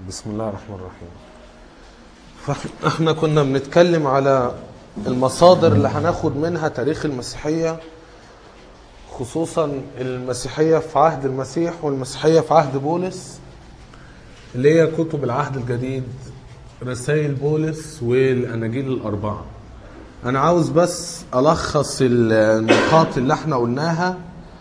بسم الله الرحمن الرحيم فاحنا كنا بنتكلم على المصادر اللي هناخد منها تاريخ المسيحية خصوصا المسيحية في عهد المسيح والمسيحية في عهد بولس اللي هي كتب العهد الجديد رسائل بولس والأناجيل الأربعة أنا عاوز بس ألخص النقاط اللي احنا قلناها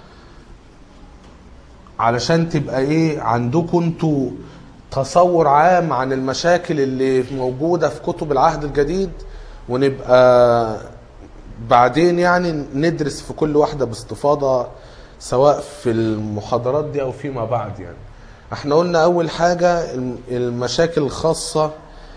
علشان تبقى ايه عندكم انتوا تصور عام عن المشاكل اللي موجودة في كتب العهد الجديد ونبقى بعدين يعني ندرس في كل واحدة باستفاضة سواء في المحاضرات دي او فيما بعد يعني احنا قلنا اول حاجة المشاكل الخاصة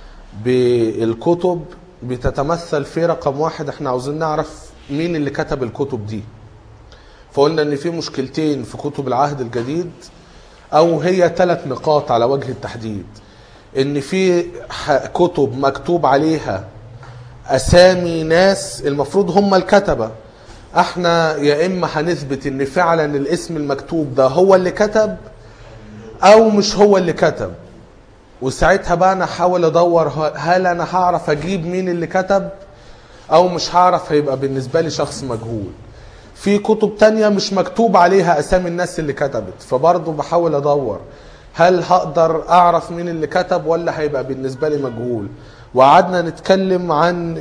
بالكتب بتتمثل في رقم واحد احنا عاوزين نعرف مين اللي كتب الكتب دي فقلنا ان في مشكلتين في كتب العهد الجديد او هي ثلاث نقاط على وجه التحديد ان في كتب مكتوب عليها اسامي ناس المفروض هم الكتبه احنا يا اما هنثبت ان فعلا الاسم المكتوب ده هو اللي كتب او مش هو اللي كتب وساعتها بقى انا احاول ادور هل انا هعرف اجيب مين اللي كتب او مش هعرف هيبقى بالنسبه لي شخص مجهول في كتب تانية مش مكتوب عليها اسامي الناس اللي كتبت فبرضه بحاول ادور هل هقدر اعرف مين اللي كتب ولا هيبقى بالنسبه لي مجهول وقعدنا نتكلم عن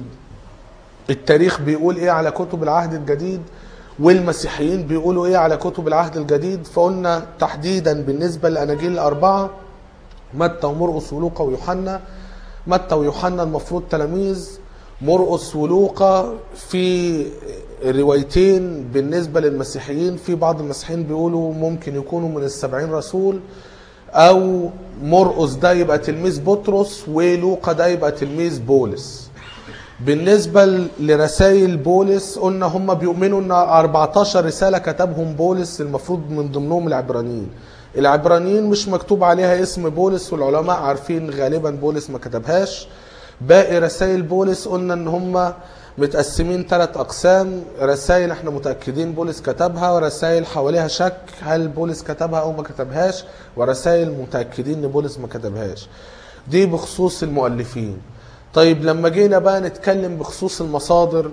التاريخ بيقول ايه على كتب العهد الجديد والمسيحيين بيقولوا ايه على كتب العهد الجديد فقلنا تحديدا بالنسبه للاناجيل الاربعه متى ومرقس ولوقا ويوحنا متى ويوحنا المفروض تلاميذ مرقس ولوقا في روايتين بالنسبة للمسيحيين في بعض المسيحيين بيقولوا ممكن يكونوا من السبعين رسول أو مرقس ده يبقى تلميذ بطرس ولوقا ده يبقى تلميذ بولس بالنسبة لرسائل بولس قلنا هم بيؤمنوا ان 14 رسالة كتبهم بولس المفروض من ضمنهم العبرانيين العبرانيين مش مكتوب عليها اسم بولس والعلماء عارفين غالبا بولس ما كتبهاش باقي رسائل بولس قلنا ان هم متقسمين ثلاث اقسام رسائل احنا متاكدين بولس كتبها ورسائل حواليها شك هل بولس كتبها او ما كتبهاش ورسائل متاكدين ان بولس ما كتبهاش دي بخصوص المؤلفين طيب لما جينا بقى نتكلم بخصوص المصادر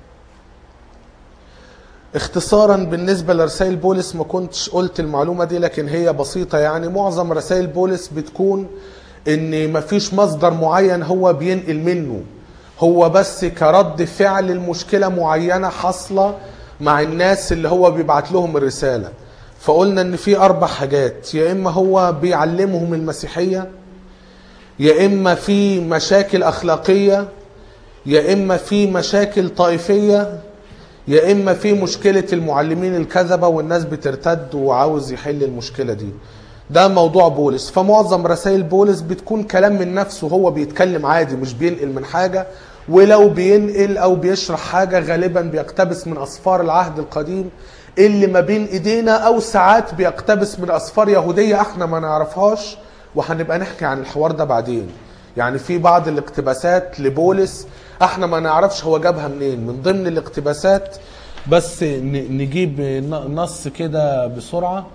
اختصارا بالنسبة لرسائل بولس ما كنتش قلت المعلومة دي لكن هي بسيطة يعني معظم رسائل بولس بتكون ان مفيش مصدر معين هو بينقل منه هو بس كرد فعل المشكلة معينة حاصلة مع الناس اللي هو بيبعت لهم الرسالة فقلنا ان في اربع حاجات يا اما هو بيعلمهم المسيحية يا اما في مشاكل اخلاقية يا اما في مشاكل طائفية يا اما في مشكلة المعلمين الكذبة والناس بترتد وعاوز يحل المشكلة دي ده موضوع بولس فمعظم رسائل بولس بتكون كلام من نفسه هو بيتكلم عادي مش بينقل من حاجة ولو بينقل او بيشرح حاجة غالبا بيقتبس من اسفار العهد القديم اللي ما بين ايدينا او ساعات بيقتبس من اسفار يهودية احنا ما نعرفهاش وهنبقى نحكي عن الحوار ده بعدين يعني في بعض الاقتباسات لبولس احنا ما نعرفش هو جابها منين من ضمن الاقتباسات بس نجيب نص كده بسرعه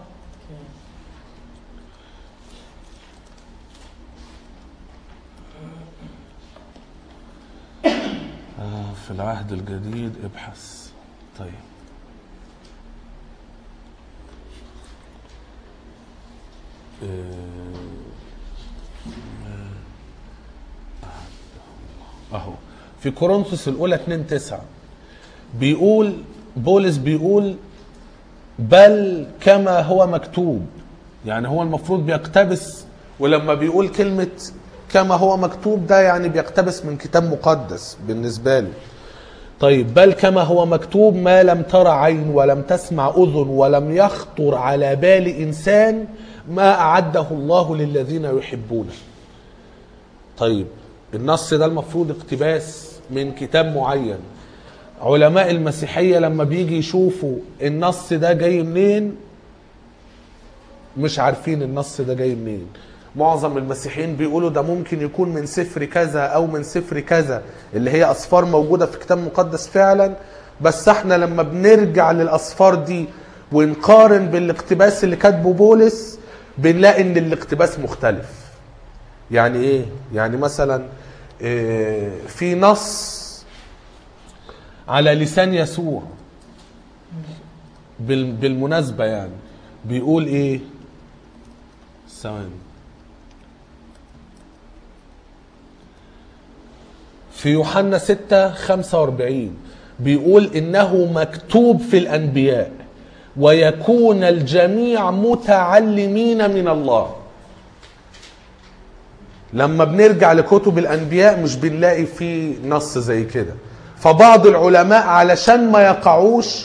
في العهد الجديد ابحث طيب اهو في كورنثوس الاولى 2 9 بيقول بولس بيقول بل كما هو مكتوب يعني هو المفروض بيقتبس ولما بيقول كلمه كما هو مكتوب ده يعني بيقتبس من كتاب مقدس بالنسبة له طيب بل كما هو مكتوب ما لم ترى عين ولم تسمع أذن ولم يخطر على بال إنسان ما أعده الله للذين يحبونه طيب النص ده المفروض اقتباس من كتاب معين علماء المسيحية لما بيجي يشوفوا النص ده جاي منين مش عارفين النص ده جاي منين معظم المسيحيين بيقولوا ده ممكن يكون من سفر كذا او من سفر كذا اللي هي اسفار موجوده في كتاب مقدس فعلا بس احنا لما بنرجع للاسفار دي ونقارن بالاقتباس اللي كاتبه بولس بنلاقي ان الاقتباس مختلف يعني ايه يعني مثلا إيه في نص على لسان يسوع بال- بالمناسبة يعني بيقول ايه ثواني في يوحنا 6 45 بيقول انه مكتوب في الانبياء ويكون الجميع متعلمين من الله لما بنرجع لكتب الانبياء مش بنلاقي فيه نص زي كده فبعض العلماء علشان ما يقعوش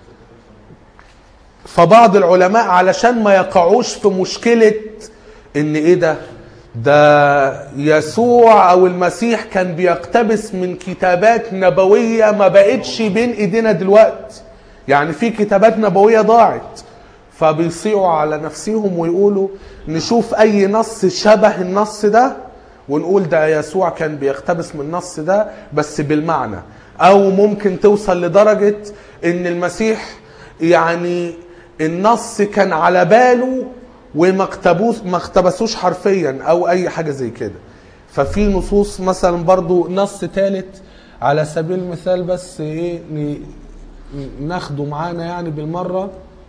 فبعض العلماء علشان ما يقعوش في مشكلة ان ايه ده ده يسوع او المسيح كان بيقتبس من كتابات نبوية ما بقتش بين ايدينا دلوقتي يعني في كتابات نبوية ضاعت فبيصيعوا على نفسهم ويقولوا نشوف اي نص شبه النص ده ونقول ده يسوع كان بيقتبس من النص ده بس بالمعنى او ممكن توصل لدرجة ان المسيح يعني النص كان على باله وما اقتبوس ما اقتبسوش حرفيا او اي حاجه زي كده ففي نصوص مثلا برضو نص ثالث على سبيل المثال بس ايه ن- ناخده معانا يعني بالمره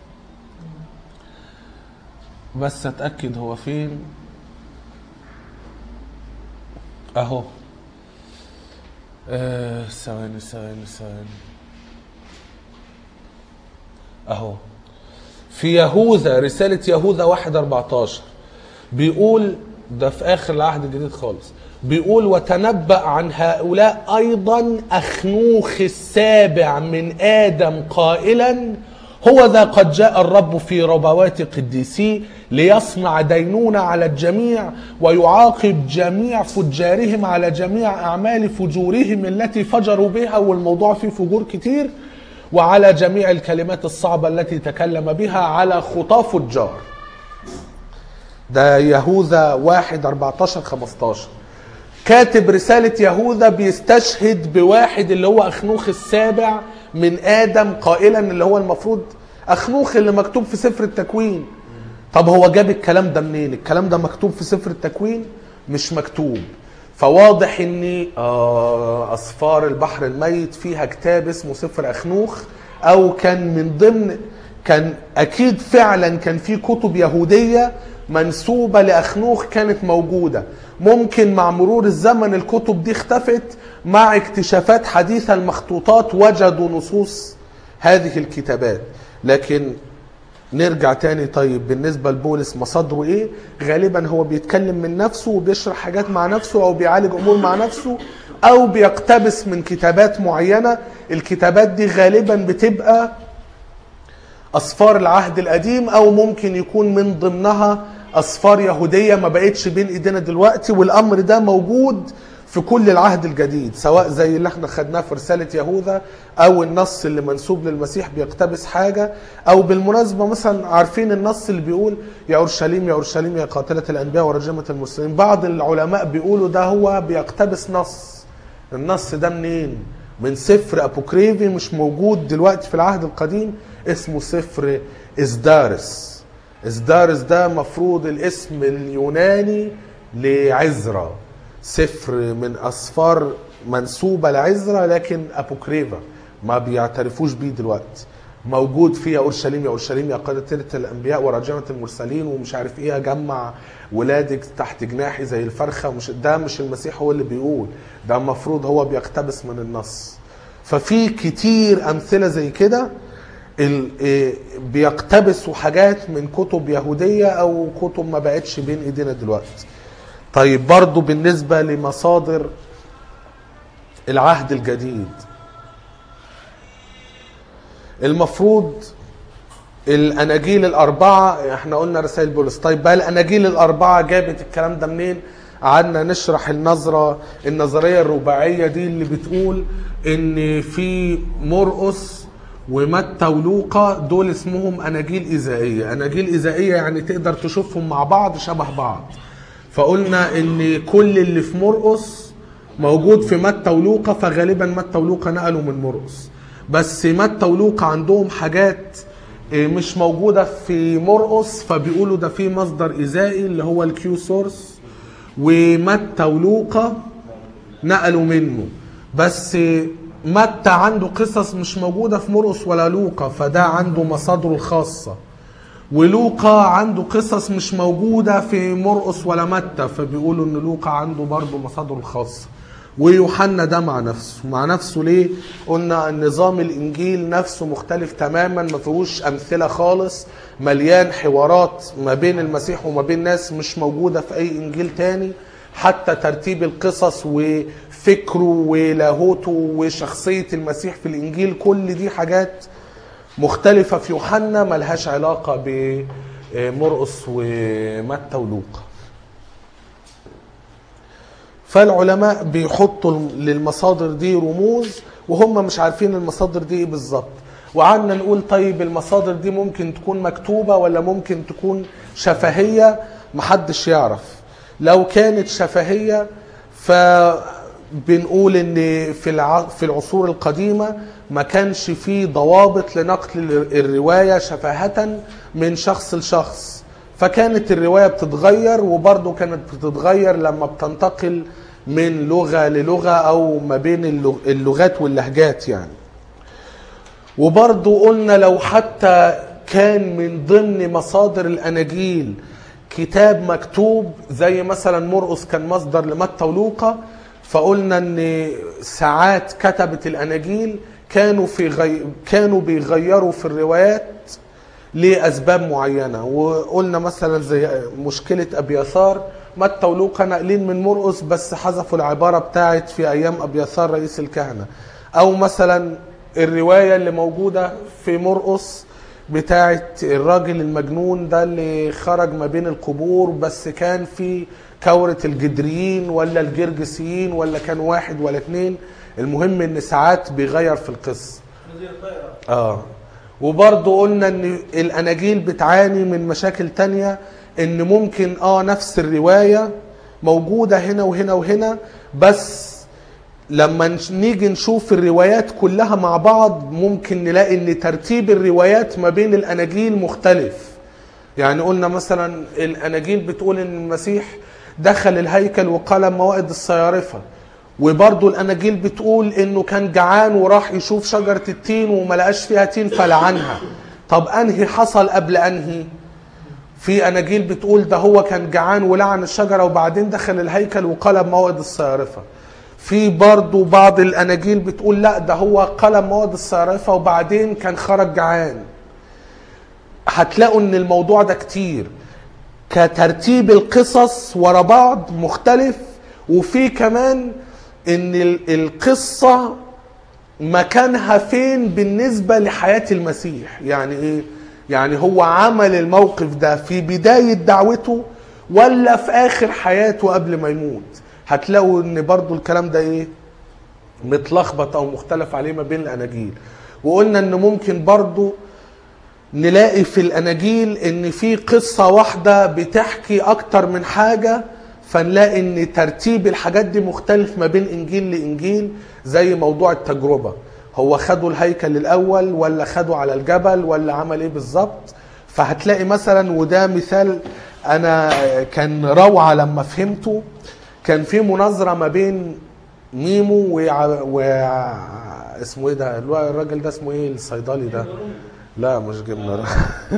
بس اتاكد هو فين اهو آه، ثواني ثواني ثواني اهو في يهوذا رسالة يهوذا 1 14 بيقول ده في آخر العهد الجديد خالص بيقول وتنبأ عن هؤلاء أيضا أخنوخ السابع من آدم قائلا هو ذا قد جاء الرب في ربوات قديسيه ليصنع دينونة على الجميع ويعاقب جميع فجارهم على جميع أعمال فجورهم التي فجروا بها والموضوع فيه فجور كتير وعلى جميع الكلمات الصعبة التي تكلم بها على خطاه فجار ده يهوذا 1 14 15 كاتب رسالة يهوذا بيستشهد بواحد اللي هو أخنوخ السابع من آدم قائلا اللي هو المفروض أخنوخ اللي مكتوب في سفر التكوين طب هو جاب الكلام ده منين الكلام ده مكتوب في سفر التكوين مش مكتوب فواضح ان آه، اسفار البحر الميت فيها كتاب اسمه سفر اخنوخ او كان من ضمن كان اكيد فعلا كان في كتب يهوديه منسوبه لاخنوخ كانت موجوده ممكن مع مرور الزمن الكتب دي اختفت مع اكتشافات حديثه المخطوطات وجدوا نصوص هذه الكتابات لكن نرجع تاني طيب بالنسبة لبولس مصادره ايه غالبا هو بيتكلم من نفسه وبيشرح حاجات مع نفسه او بيعالج امور مع نفسه او بيقتبس من كتابات معينة الكتابات دي غالبا بتبقى اسفار العهد القديم او ممكن يكون من ضمنها اسفار يهودية ما بقتش بين ايدينا دلوقتي والامر ده موجود في كل العهد الجديد سواء زي اللي احنا خدناه في رسالة يهوذا او النص اللي منسوب للمسيح بيقتبس حاجة او بالمناسبة مثلا عارفين النص اللي بيقول يا اورشليم يا اورشليم يا قاتلة الانبياء ورجمة المسلمين بعض العلماء بيقولوا ده هو بيقتبس نص النص ده منين من سفر ابوكريفي مش موجود دلوقتي في العهد القديم اسمه سفر ازدارس ازدارس ده مفروض الاسم اليوناني لعزرا سفر من اسفار منسوبه لعزرا لكن ابوكريفا ما بيعترفوش بيه دلوقتي موجود فيها اورشليم يا اورشليم يا قادة الانبياء وراجمة المرسلين ومش عارف ايه اجمع ولادك تحت جناحي زي الفرخه مش ده مش المسيح هو اللي بيقول ده المفروض هو بيقتبس من النص ففي كتير امثله زي كده ال- إيه بيقتبسوا حاجات من كتب يهوديه او كتب ما بقتش بين ايدينا دلوقتي طيب برضو بالنسبه لمصادر العهد الجديد المفروض الاناجيل الاربعه احنا قلنا رسائل بولس طيب بقى الاناجيل الاربعه جابت الكلام ده منين قعدنا نشرح النظره النظريه الرباعيه دي اللي بتقول ان في مرقس ومتى ولوقا دول اسمهم اناجيل ايزائيه اناجيل ايزائيه يعني تقدر تشوفهم مع بعض شبه بعض فقلنا ان كل اللي في مرقس موجود في متى ولوقا فغالبا متى ولوقا نقلوا من مرقس بس متى ولوقا عندهم حاجات إيه، مش موجودة في مرقس فبيقولوا ده في مصدر إزائي اللي هو الكيو سورس ومتى ولوقا نقلوا منه بس متى عنده قصص مش موجودة في مرقس ولا لوقا فده عنده مصادره الخاصة ولوقا عنده قصص مش موجودة في مرقس ولا متى فبيقولوا ان لوقا عنده برضه مصادره الخاصة ويوحنا ده مع نفسه مع نفسه ليه قلنا نظام الانجيل نفسه مختلف تماما ما فيهوش امثله خالص مليان حوارات ما بين المسيح وما بين ناس مش موجوده في اي انجيل تاني حتى ترتيب القصص وفكره ولاهوته وشخصيه المسيح في الانجيل كل دي حاجات مختلفه في يوحنا ملهاش علاقه بمرقس ومتى ولوقا فالعلماء بيحطوا للمصادر دي رموز وهم مش عارفين المصادر دي ايه بالظبط وقعدنا نقول طيب المصادر دي ممكن تكون مكتوبة ولا ممكن تكون شفهية محدش يعرف لو كانت شفهية فبنقول ان في الع... في العصور القديمة ما كانش فيه ضوابط لنقل الرواية شفاهة من شخص لشخص فكانت الرواية بتتغير وبرضه كانت بتتغير لما بتنتقل من لغة للغة أو ما بين اللغ- اللغات واللهجات يعني وبرضه قلنا لو حتى كان من ضمن مصادر الأناجيل كتاب مكتوب زي مثلا مرقس كان مصدر لمتى ولوقا فقلنا ان ساعات كتبة الأناجيل كانوا في غي... كانوا بيغيروا في الروايات لاسباب معينه وقلنا مثلا زي مشكله ابيثار متى ولوقا ناقلين من مرقس بس حذفوا العباره بتاعت في ايام ابيثار رئيس الكهنه او مثلا الروايه اللي موجوده في مرقس بتاعت الراجل المجنون ده اللي خرج ما بين القبور بس كان في كورة الجدريين ولا الجرجسيين ولا كان واحد ولا اتنين المهم ان ساعات بيغير في القصه نزيل الطائرة اه وبرضه قلنا ان الاناجيل بتعاني من مشاكل تانية ان ممكن اه نفس الرواية موجودة هنا وهنا وهنا بس لما نش- نيجي نشوف الروايات كلها مع بعض ممكن نلاقي ان ترتيب الروايات ما بين الاناجيل مختلف يعني قلنا مثلا الاناجيل بتقول ان المسيح دخل الهيكل وقال موائد الصيارفه وبرضه الاناجيل بتقول انه كان جعان وراح يشوف شجره التين وما لقاش فيها تين فلعنها طب انهي حصل قبل انهي في اناجيل بتقول ده هو كان جعان ولعن الشجره وبعدين دخل الهيكل وقلب موائد الصيارفه في برضه بعض الاناجيل بتقول لا ده هو قلب موائد الصيارفه وبعدين كان خرج جعان هتلاقوا ان الموضوع ده كتير كترتيب القصص ورا بعض مختلف وفي كمان ان ال- القصة مكانها فين بالنسبة لحياة المسيح يعني ايه يعني هو عمل الموقف ده في بداية دعوته ولا في اخر حياته قبل ما يموت هتلاقوا ان برضو الكلام ده ايه متلخبط او مختلف عليه ما بين الاناجيل وقلنا ان ممكن برضو نلاقي في الاناجيل ان في قصه واحده بتحكي اكتر من حاجه فنلاقي ان ترتيب الحاجات دي مختلف ما بين انجيل لانجيل زي موضوع التجربه هو خدوا الهيكل الاول ولا خدوا على الجبل ولا عمل ايه بالظبط فهتلاقي مثلا وده مثال انا كان روعه لما فهمته كان في مناظره ما بين ميمو و, و... اسمه ايه ده الوا- الراجل ده اسمه ايه الصيدلي ده لا مش جبنه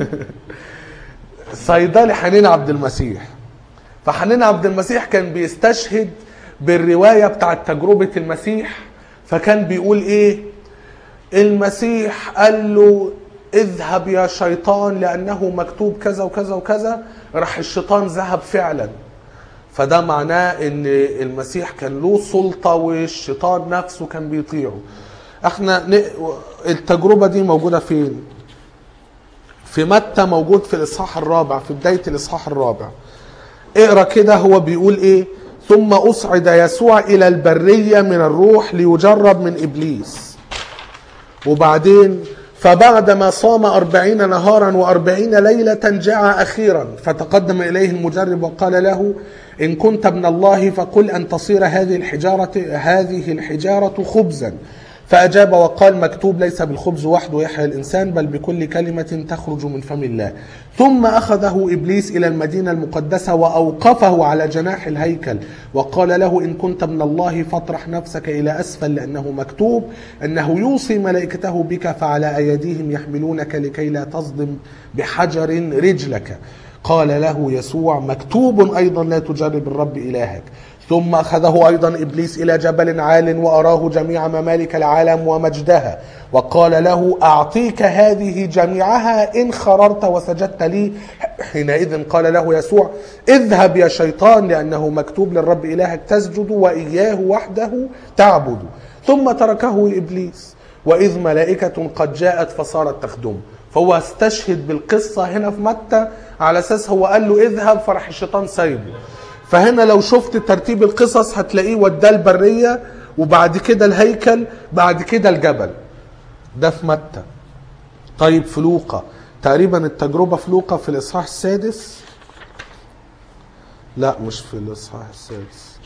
صيدلي حنين عبد المسيح فحنين عبد المسيح كان بيستشهد بالرواية بتاعت تجربة المسيح فكان بيقول ايه المسيح قال له اذهب يا شيطان لأنه مكتوب كذا وكذا وكذا راح الشيطان ذهب فعلا فده معناه ان المسيح كان له سلطة والشيطان نفسه كان بيطيعه احنا ن- التجربة دي موجودة فين في متى موجود في الاصحاح الرابع في بدايه الاصحاح الرابع اقرا كده هو بيقول ايه ثم اصعد يسوع الى البريه من الروح ليجرب من ابليس وبعدين فبعدما صام أربعين نهارا وأربعين ليلة جاء أخيرا فتقدم إليه المجرب وقال له إن كنت ابن الله فقل أن تصير هذه الحجارة هذه الحجارة خبزا فأجاب وقال مكتوب ليس بالخبز وحده يحيى الإنسان بل بكل كلمة تخرج من فم الله ثم أخذه إبليس إلى المدينة المقدسة وأوقفه على جناح الهيكل وقال له إن كنت من الله فاطرح نفسك إلى أسفل لأنه مكتوب أنه يوصي ملائكته بك فعلى أيديهم يحملونك لكي لا تصدم بحجر رجلك قال له يسوع مكتوب أيضا لا تجرب الرب إلهك ثم أخذه أيضا إبليس إلى جبل عال وأراه جميع ممالك العالم ومجدها وقال له أعطيك هذه جميعها إن خررت وسجدت لي حينئذ قال له يسوع اذهب يا شيطان لأنه مكتوب للرب إلهك تسجد وإياه وحده تعبد ثم تركه إبليس وإذ ملائكة قد جاءت فصارت تخدمه فهو استشهد بالقصة هنا في متى على أساس هو قال له اذهب فراح الشيطان سايبه فهنا لو شفت ترتيب القصص هتلاقيه وداه البرية وبعد كده الهيكل بعد كده الجبل ده في متى طيب في لوقا تقريبا التجربة في لوقا في الإصحاح السادس لا مش في الإصحاح السادس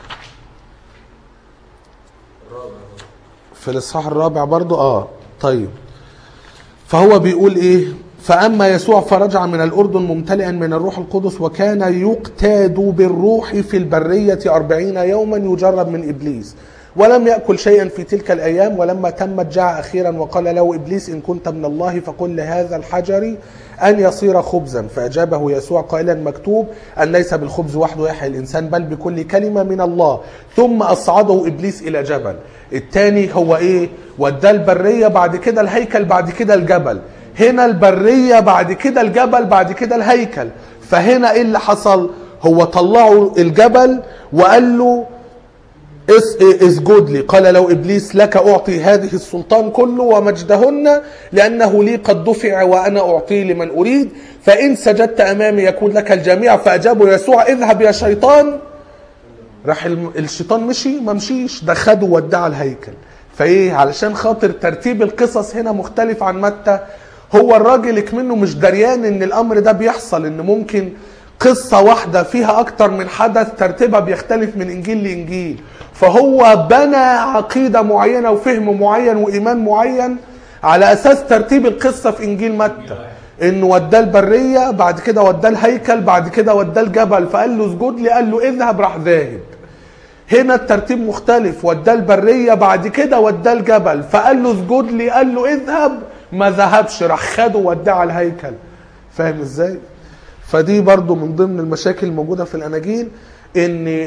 في الإصحاح الرابع برضو اه طيب فهو بيقول ايه فأما يسوع فرجع من الأردن ممتلئا من الروح القدس وكان يقتاد بالروح في البرية أربعين يوما يجرب من إبليس ولم يأكل شيئا في تلك الأيام ولما تمت جاء أخيرا وقال له إبليس إن كنت من الله فقل لهذا الحجر أن يصير خبزا فأجابه يسوع قائلا مكتوب أن ليس بالخبز وحده يحيى الإنسان بل بكل كلمة من الله ثم أصعده إبليس إلى جبل التاني هو إيه وداه البرية بعد كده الهيكل بعد كده الجبل هنا البرية بعد كده الجبل بعد كده الهيكل فهنا ايه اللي حصل هو طلعوا الجبل وقال له اس- اسجد لي قال لو ابليس لك اعطي هذه السلطان كله ومجدهن لانه لي قد دفع وانا اعطيه لمن اريد فان سجدت امامي يكون لك الجميع فاجابه يسوع اذهب يا شيطان راح الم- الشيطان مشي ما مشيش ده خده وداه الهيكل فايه علشان خاطر ترتيب القصص هنا مختلف عن متى هو الراجل كمنه مش دريان ان الامر ده بيحصل ان ممكن قصة واحدة فيها أكتر من حدث ترتيبها بيختلف من إنجيل لإنجيل فهو بنى عقيدة معينة وفهم معين وإيمان معين على أساس ترتيب القصة في إنجيل متى إنه وداه البرية بعد كده وداه الهيكل بعد كده وداه الجبل فقال له اسجد لي قال له اذهب راح ذاهب هنا الترتيب مختلف وداه البرية بعد كده وداه الجبل فقال له اسجد لي قال له اذهب ما ذهبش راح خده وداه على الهيكل فاهم ازاي فدي برضو من ضمن المشاكل الموجودة في الأناجيل إن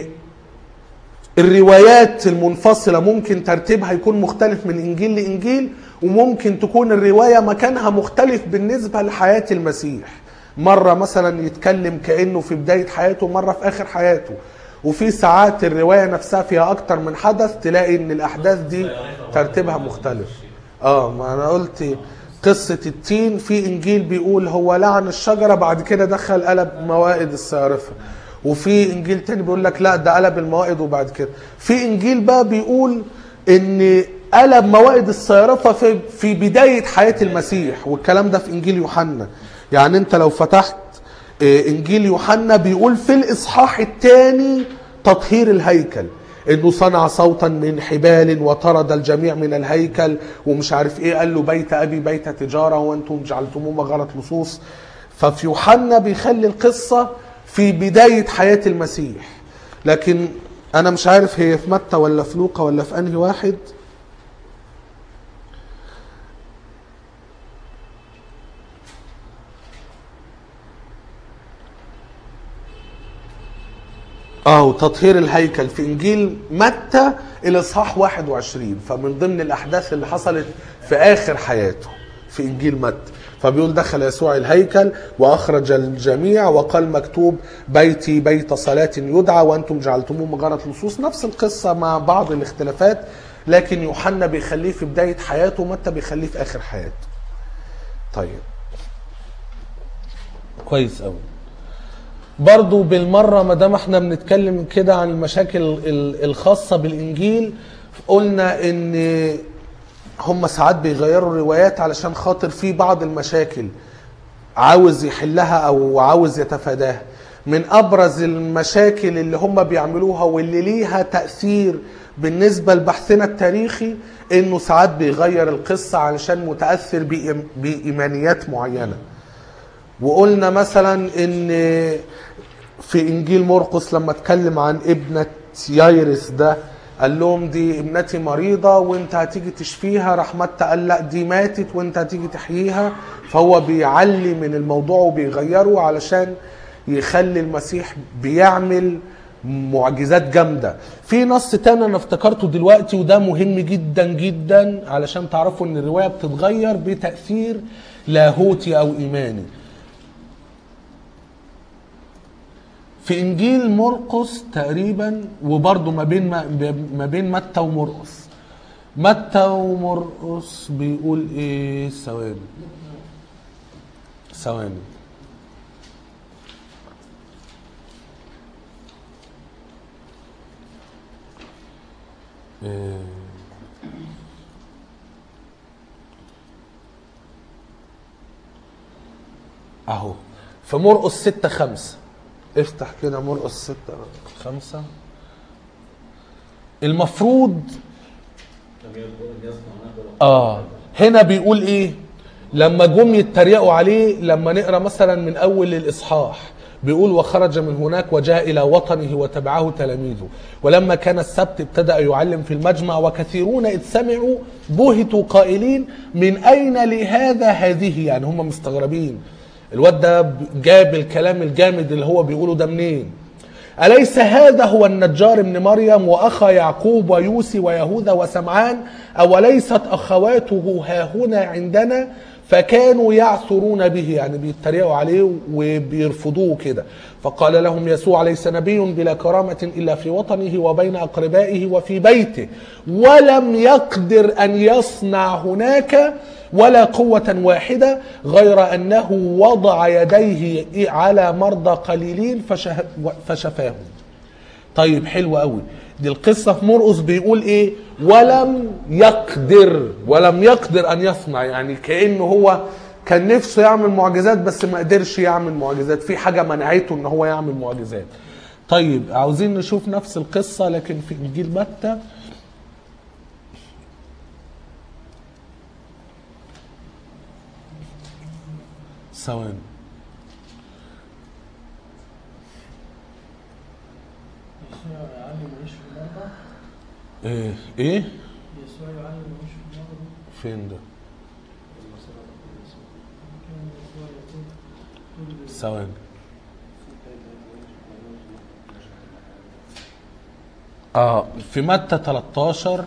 الروايات المنفصلة ممكن ترتيبها يكون مختلف من إنجيل لإنجيل وممكن تكون الرواية مكانها مختلف بالنسبة لحياة المسيح مرة مثلا يتكلم كأنه في بداية حياته مرة في آخر حياته وفي ساعات الرواية نفسها فيها أكتر من حدث تلاقي إن الأحداث دي ترتيبها مختلف اه ما أنا قلت قصة التين في إنجيل بيقول هو لعن الشجرة بعد كده دخل قلب موائد الصيارفة وفي إنجيل تاني بيقول لك لا ده قلب الموائد وبعد كده في إنجيل بقى بيقول إن قلب موائد الصيارفة في في بداية حياة المسيح والكلام ده في إنجيل يوحنا يعني أنت لو فتحت آه، إنجيل يوحنا بيقول في الإصحاح الثاني تطهير الهيكل انه صنع صوتا من حبال وطرد الجميع من الهيكل ومش عارف ايه قال له بيت ابي بيت تجاره وانتم جعلتموه مغاره لصوص ففي يوحنا بيخلي القصه في بدايه حياه المسيح لكن انا مش عارف هي في متى ولا في لوقا ولا في انهي واحد اه وتطهير الهيكل في انجيل متى الاصحاح 21 فمن ضمن الاحداث اللي حصلت في اخر حياته في انجيل متى فبيقول دخل يسوع الهيكل واخرج الجميع وقال مكتوب بيتي بيت صلاه يدعى وانتم جعلتموه مجره لصوص نفس القصه مع بعض الاختلافات لكن يوحنا بيخليه في بدايه حياته ومتى بيخليه في اخر حياته طيب كويس قوي برضو بالمرة ما دام احنا بنتكلم كده عن المشاكل ال- الخاصة بالإنجيل قلنا إن هم ساعات بيغيروا الروايات علشان خاطر في بعض المشاكل عاوز يحلها أو عاوز يتفاداها من ابرز المشاكل اللي هم بيعملوها واللي ليها تاثير بالنسبه لبحثنا التاريخي انه ساعات بيغير القصه علشان متاثر بإيم- بايمانيات معينه وقلنا مثلا ان في انجيل مرقس لما اتكلم عن ابنه يايرس ده قال لهم دي ابنتي مريضة وانت هتيجي تشفيها راح متى قال لا دي ماتت وانت هتيجي تحييها فهو بيعلي من الموضوع وبيغيره علشان يخلي المسيح بيعمل معجزات جامدة في نص تاني انا افتكرته دلوقتي وده مهم جدا جدا علشان تعرفوا ان الرواية بتتغير بتأثير لاهوتي او ايماني في انجيل مرقس تقريبا وبرضه ما بين ما بين متى ومرقس متى ومرقس بيقول ايه ثواني ثواني إيه. اهو في مرقس ستة خمسة افتح كده مرقس ستة خمسة المفروض اه هنا بيقول ايه لما جم يتريقوا عليه لما نقرا مثلا من اول الاصحاح بيقول وخرج من هناك وجاء الى وطنه وتبعه تلاميذه ولما كان السبت ابتدا يعلم في المجمع وكثيرون اذ سمعوا بهتوا قائلين من اين لهذا هذه يعني هم مستغربين الواد ده جاب الكلام الجامد اللي هو بيقوله ده منين أليس هذا هو النجار ابن مريم وأخا يعقوب ويوسي ويهوذا وسمعان أوليست أخواته ها هنا عندنا فكانوا يعثرون به يعني بيتريقوا عليه وبيرفضوه كده فقال لهم يسوع ليس نبي بلا كرامة إلا في وطنه وبين أقربائه وفي بيته ولم يقدر أن يصنع هناك ولا قوة واحدة غير أنه وضع يديه على مرضى قليلين فشه- فشفاهم طيب حلو قوي دي القصة في مرقس بيقول ايه ولم يقدر ولم يقدر ان يصنع يعني كأنه هو كان نفسه يعمل معجزات بس ما قدرش يعمل معجزات في حاجة منعته ان هو يعمل معجزات طيب عاوزين نشوف نفس القصة لكن في انجيل متى ثواني يسوع يعلم ويشفي المرضى ايه ايه يسوع يعلم ويشفي المرضى فين ده كان يسوع يقول كل ثواني اه في متى 13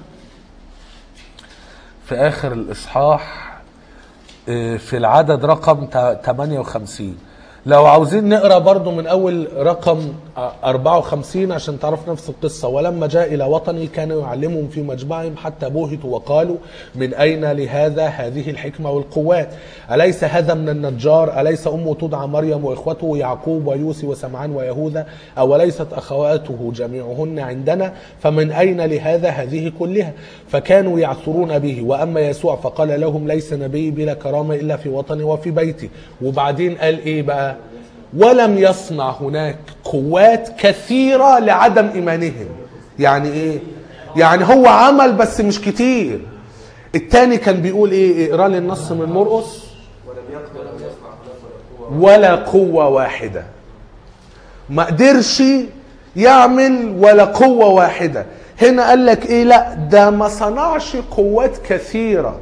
في اخر الاصحاح آه، في العدد رقم تا- 58 لو عاوزين نقرا برضو من اول رقم آه، 54 عشان تعرف نفس القصه ولما جاء الى وطني كانوا يعلمهم في مجمعهم حتى بهتوا وقالوا من اين لهذا هذه الحكمه والقوات اليس هذا من النجار اليس امه تدعى مريم واخوته يعقوب ويوسي وسمعان ويهوذا اوليست اخواته جميعهن عندنا فمن اين لهذا هذه كلها فكانوا يعثرون به واما يسوع فقال لهم ليس نبي بلا كرامه الا في وطني وفي بيتي وبعدين قال ايه بقى ولم يصنع هناك قوات كثيره لعدم ايمانهم يعني ايه يعني هو عمل بس مش كتير التاني كان بيقول ايه اقرا لي النص من مرقس ولا قوة واحدة ما قدرش يعمل ولا قوة واحدة هنا قال لك ايه لا ده ما صنعش قوات كثيرة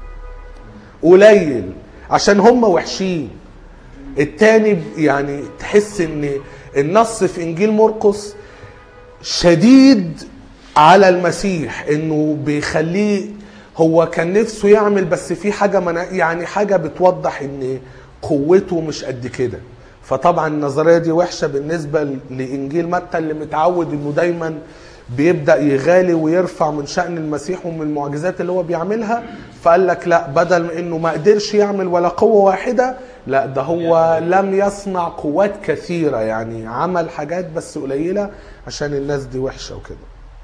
قليل عشان هم وحشين التاني يعني تحس ان النص في انجيل مرقس شديد على المسيح انه بيخليه هو كان نفسه يعمل بس في حاجه منع يعني حاجه بتوضح ان قوته مش قد كده فطبعا النظريه دي وحشه بالنسبه لانجيل متى اللي متعود انه دايما بيبدا يغالي ويرفع من شان المسيح ومن المعجزات اللي هو بيعملها فقال لك لا بدل من انه ما قدرش يعمل ولا قوه واحده لا ده هو لم يصنع قوات كثيره يعني عمل حاجات بس قليله عشان الناس دي وحشه وكده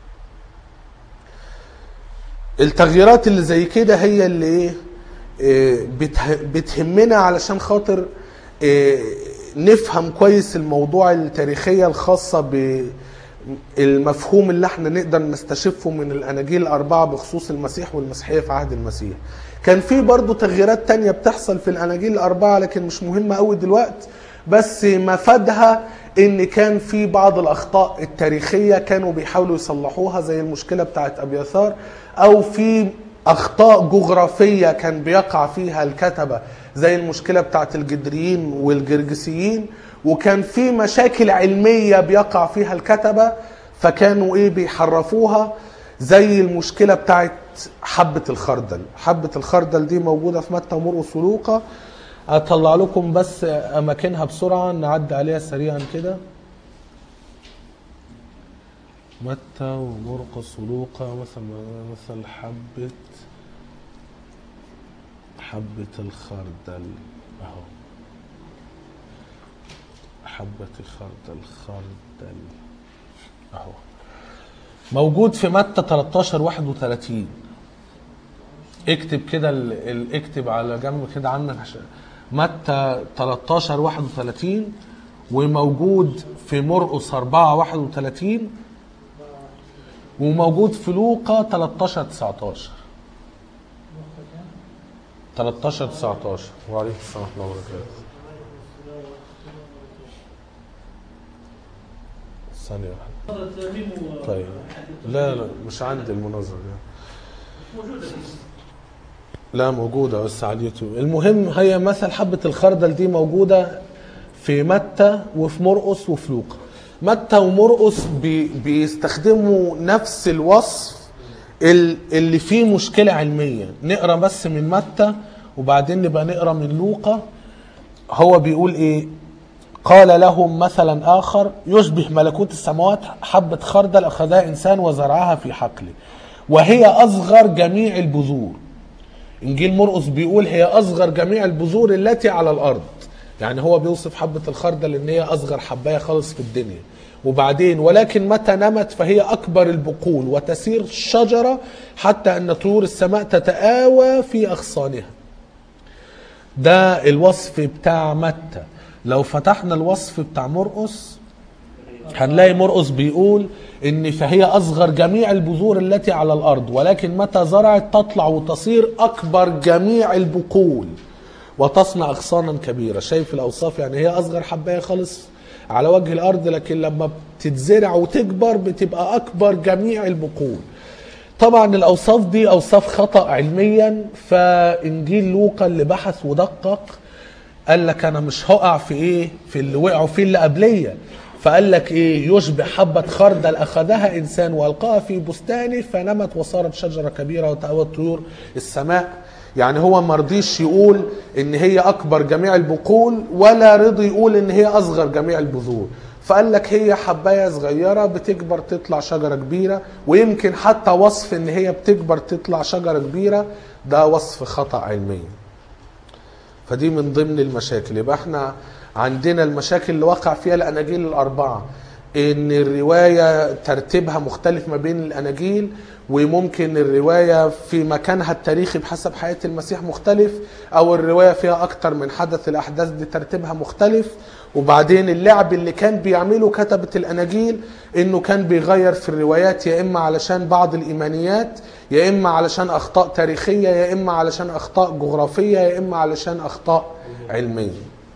التغييرات اللي زي كده هي اللي ايه إيه، بته- بتهمنا علشان خاطر إيه، نفهم كويس الموضوع التاريخية الخاصة بالمفهوم اللي احنا نقدر نستشفه من الأناجيل الأربعة بخصوص المسيح والمسيحية في عهد المسيح كان في برضو تغييرات تانية بتحصل في الأناجيل الأربعة لكن مش مهمة قوي دلوقتي بس مفادها ان كان في بعض الاخطاء التاريخيه كانوا بيحاولوا يصلحوها زي المشكله بتاعت ابيثار او في اخطاء جغرافيه كان بيقع فيها الكتبه زي المشكله بتاعت الجدريين والجرجسيين وكان في مشاكل علميه بيقع فيها الكتبه فكانوا ايه بيحرفوها زي المشكله بتاعت حبه الخردل حبه الخردل دي موجوده في متى ومرقس ولوقا اطلع لكم بس اماكنها بسرعه نعدي عليها سريعا كده متى ومرقس ولوقا مثلا مثل حبه حبه الخردل اهو حبه خردل خردل اهو موجود في متى 13 31 اكتب كده ال... ال... اكتب على جنب كده عنك عشان متى 13 31 وموجود في مرقس 4 31 وموجود في لوقا 13 19 13 19 وعليكم السلام ورحمه الله وبركاته ثانية واحدة طيب لا لا مش عندي المناظرة دي لا موجودة بس على اليوتيوب المهم هي مثل حبة الخردل دي موجودة في متى وفي مرقس وفي لوقا متى ومرقس بي بيستخدموا نفس الوصف ال- اللي فيه مشكلة علمية نقرا بس من متى وبعدين نبقى نقرا من لوقا هو بيقول ايه قال لهم مثلا آخر يشبه ملكوت السماوات حبة خردل أخذها إنسان وزرعها في حقله وهي أصغر جميع البذور إنجيل مرقس بيقول هي أصغر جميع البذور التي على الأرض يعني هو بيوصف حبة الخردل إن هي أصغر حباية خالص في الدنيا وبعدين ولكن متى نمت فهي أكبر البقول وتسير الشجرة حتى أن طيور السماء تتآوى في أغصانها ده الوصف بتاع متى لو فتحنا الوصف بتاع مرقس هنلاقي مرقس بيقول ان فهي اصغر جميع البذور التي على الارض ولكن متى زرعت تطلع وتصير اكبر جميع البقول وتصنع اغصانا كبيره شايف الاوصاف يعني هي اصغر حبايه خالص على وجه الارض لكن لما بتتزرع وتكبر بتبقى اكبر جميع البقول طبعا الاوصاف دي اوصاف خطا علميا فانجيل لوقا اللي بحث ودقق قال لك انا مش هقع في ايه في اللي وقعوا فيه اللي قبليه فقال لك ايه يشبه حبة خردل اخذها انسان والقاها في بستانه فنمت وصارت شجرة كبيرة وتأوت طيور السماء يعني هو ما رضيش يقول ان هي اكبر جميع البقول ولا رضي يقول ان هي اصغر جميع البذور فقال لك هي حبايه صغيره بتكبر تطلع شجره كبيره ويمكن حتى وصف ان هي بتكبر تطلع شجره كبيره ده وصف خطا علميا فدي من ضمن المشاكل يبقى احنا عندنا المشاكل اللي وقع فيها الاناجيل الاربعه ان الروايه ترتيبها مختلف ما بين الاناجيل وممكن الروايه في مكانها التاريخي بحسب حياه المسيح مختلف او الروايه فيها اكتر من حدث الاحداث دي ترتيبها مختلف وبعدين اللعب اللي كان بيعمله كتبة الاناجيل انه كان بيغير في الروايات يا اما علشان بعض الايمانيات يا اما علشان اخطاء تاريخيه يا اما علشان اخطاء جغرافيه يا اما علشان اخطاء علميه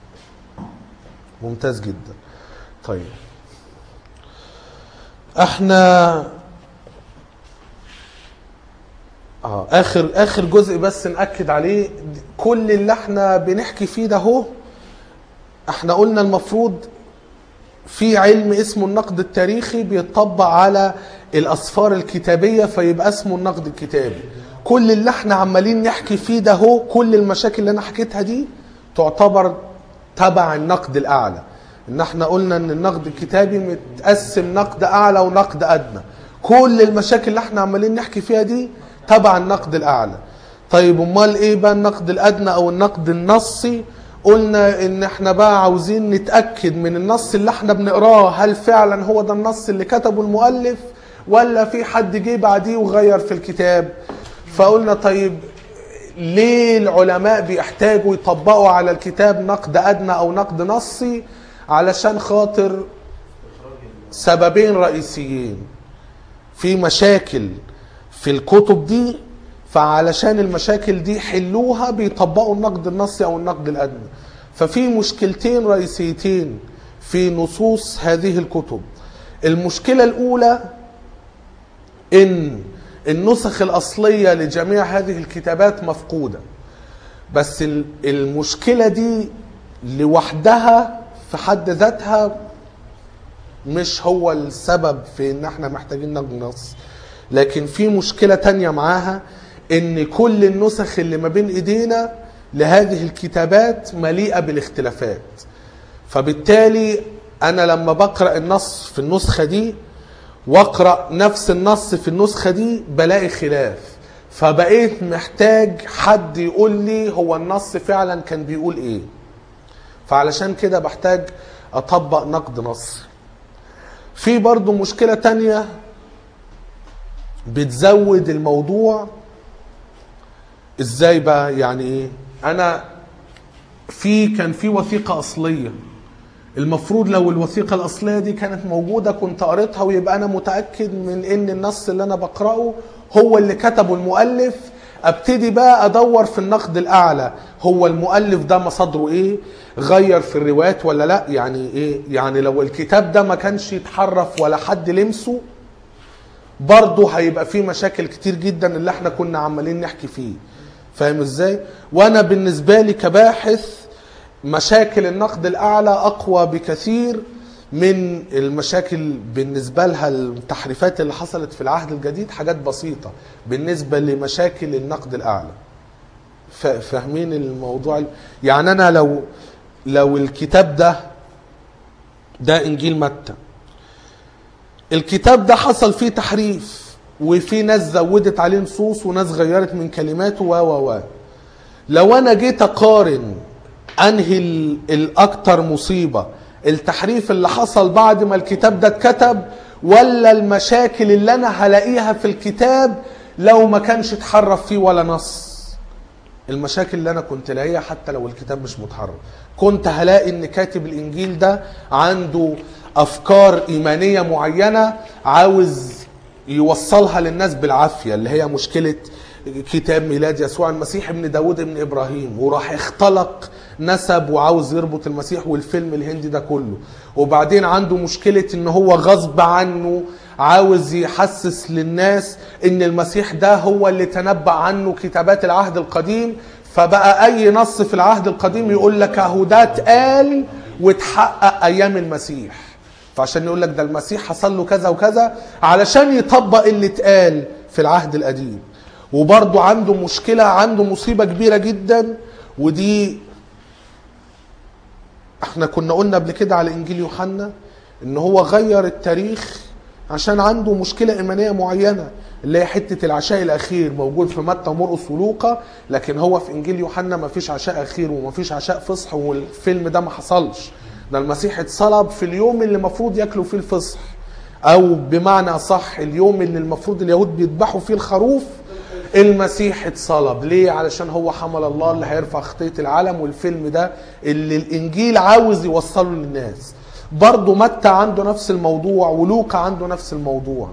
ممتاز جدا طيب احنا اه اخر اخر جزء بس ناكد عليه كل اللي احنا بنحكي فيه ده هو احنا قلنا المفروض في علم اسمه النقد التاريخي بيطبق على الاسفار الكتابيه فيبقى اسمه النقد الكتابي كل اللي احنا عمالين نحكي فيه ده هو كل المشاكل اللي انا حكيتها دي تعتبر تبع النقد الاعلى ان احنا قلنا ان النقد الكتابي متقسم نقد اعلى ونقد ادنى كل المشاكل اللي احنا عمالين نحكي فيها دي تبع النقد الاعلى طيب امال ايه بقى النقد الادنى او النقد النصي قلنا ان احنا بقى عاوزين نتاكد من النص اللي احنا بنقراه هل فعلا هو ده النص اللي كتبه المؤلف ولا في حد جه بعديه وغير في الكتاب فقلنا طيب ليه العلماء بيحتاجوا يطبقوا على الكتاب نقد ادنى او نقد نصي علشان خاطر سببين رئيسيين في مشاكل في الكتب دي فعلشان المشاكل دي حلوها بيطبقوا النقد النصي او النقد الادنى ففي مشكلتين رئيسيتين في نصوص هذه الكتب المشكله الاولى ان النسخ الاصليه لجميع هذه الكتابات مفقوده بس ال- المشكله دي لوحدها في حد ذاتها مش هو السبب في ان احنا محتاجين نقد نص لكن في مشكله تانية معاها ان كل النسخ اللي ما بين ايدينا لهذه الكتابات مليئه بالاختلافات فبالتالي انا لما بقرا النص في النسخه دي واقرا نفس النص في النسخه دي بلاقي خلاف فبقيت محتاج حد يقول لي هو النص فعلا كان بيقول ايه فعلشان كده بحتاج اطبق نقد نص في برضو مشكله تانية بتزود الموضوع ازاي بقى يعني ايه انا في كان في وثيقه اصليه المفروض لو الوثيقة الأصلية دي كانت موجودة كنت قريتها ويبقى أنا متأكد من إن النص اللي أنا بقرأه هو اللي كتبه المؤلف ابتدي بقى ادور في النقد الاعلى هو المؤلف ده مصادره ايه غير في الروايات ولا لا يعني ايه يعني لو الكتاب ده ما كانش يتحرف ولا حد لمسه برضه هيبقى فيه مشاكل كتير جدا اللي احنا كنا عمالين نحكي فيه فاهم ازاي وانا بالنسبه لي كباحث مشاكل النقد الاعلى اقوى بكثير من المشاكل بالنسبه لها التحريفات اللي حصلت في العهد الجديد حاجات بسيطه بالنسبه لمشاكل النقد الاعلى ف- فاهمين الموضوع يعني انا لو لو الكتاب ده ده انجيل متى الكتاب ده حصل فيه تحريف وفي ناس زودت عليه نصوص وناس غيرت من كلماته و و و لو انا جيت اقارن انهي ال- الاكتر مصيبه التحريف اللي حصل بعد ما الكتاب ده اتكتب ولا المشاكل اللي انا هلاقيها في الكتاب لو ما كانش اتحرف فيه ولا نص المشاكل اللي انا كنت لاقيها حتى لو الكتاب مش متحرر كنت هلاقي ان كاتب الانجيل ده عنده افكار ايمانيه معينه عاوز يوصلها للناس بالعافيه اللي هي مشكله كتاب ميلاد يسوع المسيح ابن داود ابن ابراهيم وراح اختلق نسب وعاوز يربط المسيح والفيلم الهندي ده كله وبعدين عنده مشكله ان هو غصب عنه عاوز يحسس للناس ان المسيح ده هو اللي تنبأ عنه كتابات العهد القديم فبقى اي نص في العهد القديم يقول لك اهو ده اتقال واتحقق ايام المسيح فعشان يقول لك ده المسيح حصل له كذا وكذا علشان يطبق اللي اتقال في العهد القديم وبرضه عنده مشكلة عنده مصيبة كبيرة جدا ودي احنا كنا قلنا قبل كده على انجيل يوحنا ان هو غير التاريخ عشان عنده مشكلة ايمانية معينة اللي هي حتة العشاء الاخير موجود في متى ومرقس ولوقا لكن هو في انجيل يوحنا ما فيش عشاء اخير وما فيش عشاء فصح والفيلم ده ما حصلش ده المسيح اتصلب في اليوم اللي المفروض ياكلوا فيه الفصح او بمعنى صح اليوم اللي المفروض اليهود بيذبحوا فيه الخروف المسيح اتصلب ليه علشان هو حمل الله اللي هيرفع خطية العالم والفيلم ده اللي الانجيل عاوز يوصله للناس برضه متى عنده نفس الموضوع ولوقا عنده نفس الموضوع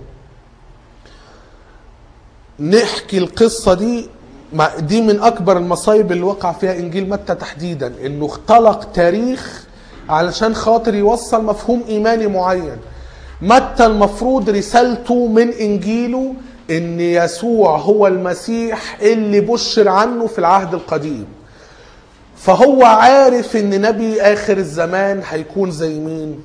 نحكي القصة دي ما- دي من أكبر المصايب اللي وقع فيها إنجيل متى تحديدا إنه اختلق تاريخ علشان خاطر يوصل مفهوم إيماني معين متى المفروض رسالته من إنجيله إن يسوع هو المسيح اللي بشر عنه في العهد القديم فهو عارف إن نبي آخر الزمان هيكون زي مين؟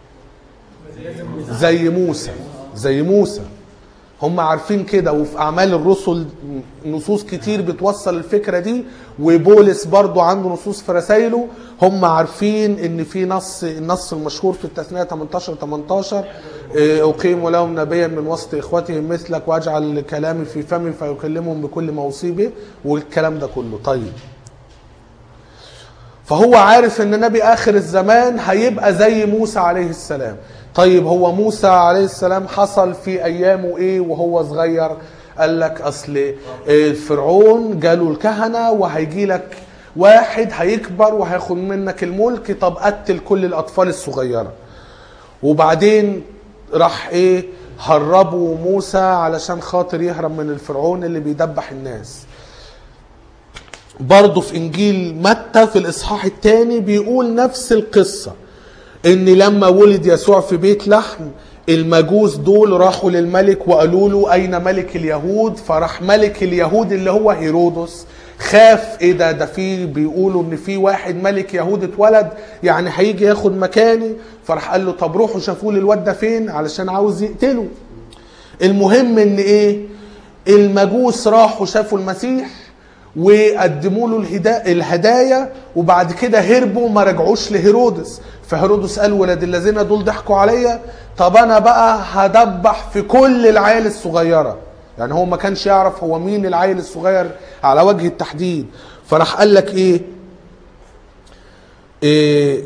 زي موسى زي موسى هم عارفين كده وفي اعمال الرسل نصوص كتير بتوصل الفكره دي وبولس برضو عنده نصوص في رسائله هم عارفين ان في نص النص المشهور في التثنيه 18 18 إيه، اقيم لهم نبيا من وسط اخوتهم مثلك واجعل كلامي في فمي فيكلمهم بكل موصي به والكلام ده كله طيب فهو عارف ان نبي اخر الزمان هيبقى زي موسى عليه السلام طيب هو موسى عليه السلام حصل في ايامه ايه وهو صغير قال لك اصل الفرعون جاله الكهنه وهيجي لك واحد هيكبر وهياخد منك الملك طب قتل كل الاطفال الصغيره وبعدين راح ايه هربوا موسى علشان خاطر يهرب من الفرعون اللي بيدبح الناس برضه في انجيل متى في الاصحاح الثاني بيقول نفس القصه ان لما ولد يسوع في بيت لحم المجوس دول راحوا للملك وقالوا له اين ملك اليهود فراح ملك اليهود اللي هو هيرودس خاف ايه ده ده في بيقولوا ان في واحد ملك يهود اتولد يعني هيجي ياخد مكاني فراح قال له طب روحوا شافوا لي الواد ده فين علشان عاوز يقتله المهم ان ايه المجوس راحوا شافوا المسيح وقدموا له الهدا- الهدايا وبعد كده هربوا ما رجعوش لهيرودس فهيرودس قال ولاد الذين دول ضحكوا عليا طب انا بقى هدبح في كل العيال الصغيره يعني هو ما كانش يعرف هو مين العيل الصغير على وجه التحديد فراح قال لك ايه, إيه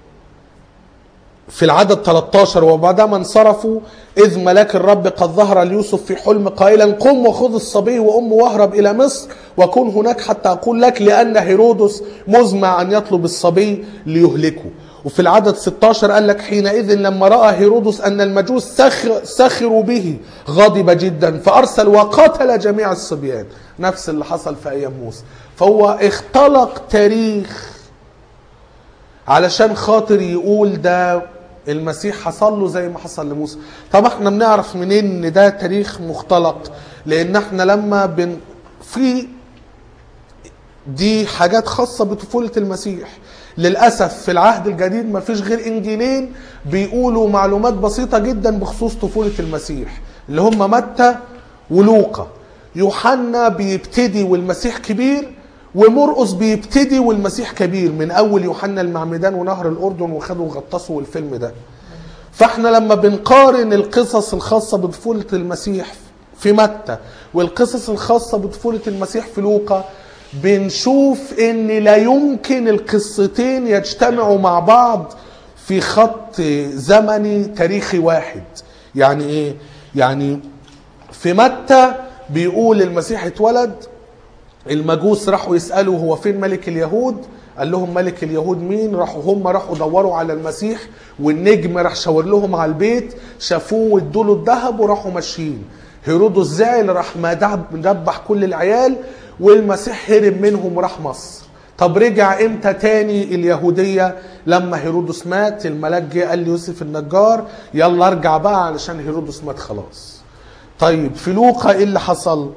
في العدد 13 وبعدما انصرفوا إذ ملاك الرب قد ظهر ليوسف في حلم قائلا قم وخذ الصبي وأمه واهرب إلى مصر وكن هناك حتى أقول لك لأن هيرودس مزمع أن يطلب الصبي ليهلكه وفي العدد 16 قال لك حينئذ لما رأى هيرودس أن المجوس سخر سخروا به غضب جدا فأرسل وقتل جميع الصبيان نفس اللي حصل في أيام موسى فهو اختلق تاريخ علشان خاطر يقول ده المسيح حصل له زي ما حصل لموسى طب احنا بنعرف منين ان ده تاريخ مختلق لان احنا لما بن في دي حاجات خاصة بطفولة المسيح للأسف في العهد الجديد ما فيش غير إنجيلين بيقولوا معلومات بسيطة جدا بخصوص طفولة المسيح اللي هم متى ولوقا يوحنا بيبتدي والمسيح كبير ومرقس بيبتدي والمسيح كبير من أول يوحنا المعمدان ونهر الأردن وخدوا غطسوا الفيلم ده فاحنا لما بنقارن القصص الخاصة بطفولة المسيح في متى والقصص الخاصة بطفولة المسيح في لوقا بنشوف ان لا يمكن القصتين يجتمعوا مع بعض في خط زمني تاريخي واحد يعني ايه يعني في متى بيقول المسيح اتولد المجوس راحوا يسألوا هو فين ملك اليهود قال لهم ملك اليهود مين راحوا هم راحوا دوروا على المسيح والنجم راح شاور لهم على البيت شافوه وادوا له الذهب وراحوا ماشيين هيرودس زعل راح ما دبح كل العيال والمسيح هرب منهم وراح مصر طب رجع امتى تاني اليهودية لما هيرودس مات الملاك جه قال ليوسف النجار يلا ارجع بقى علشان هيرودس مات خلاص طيب في لوقا ايه اللي حصل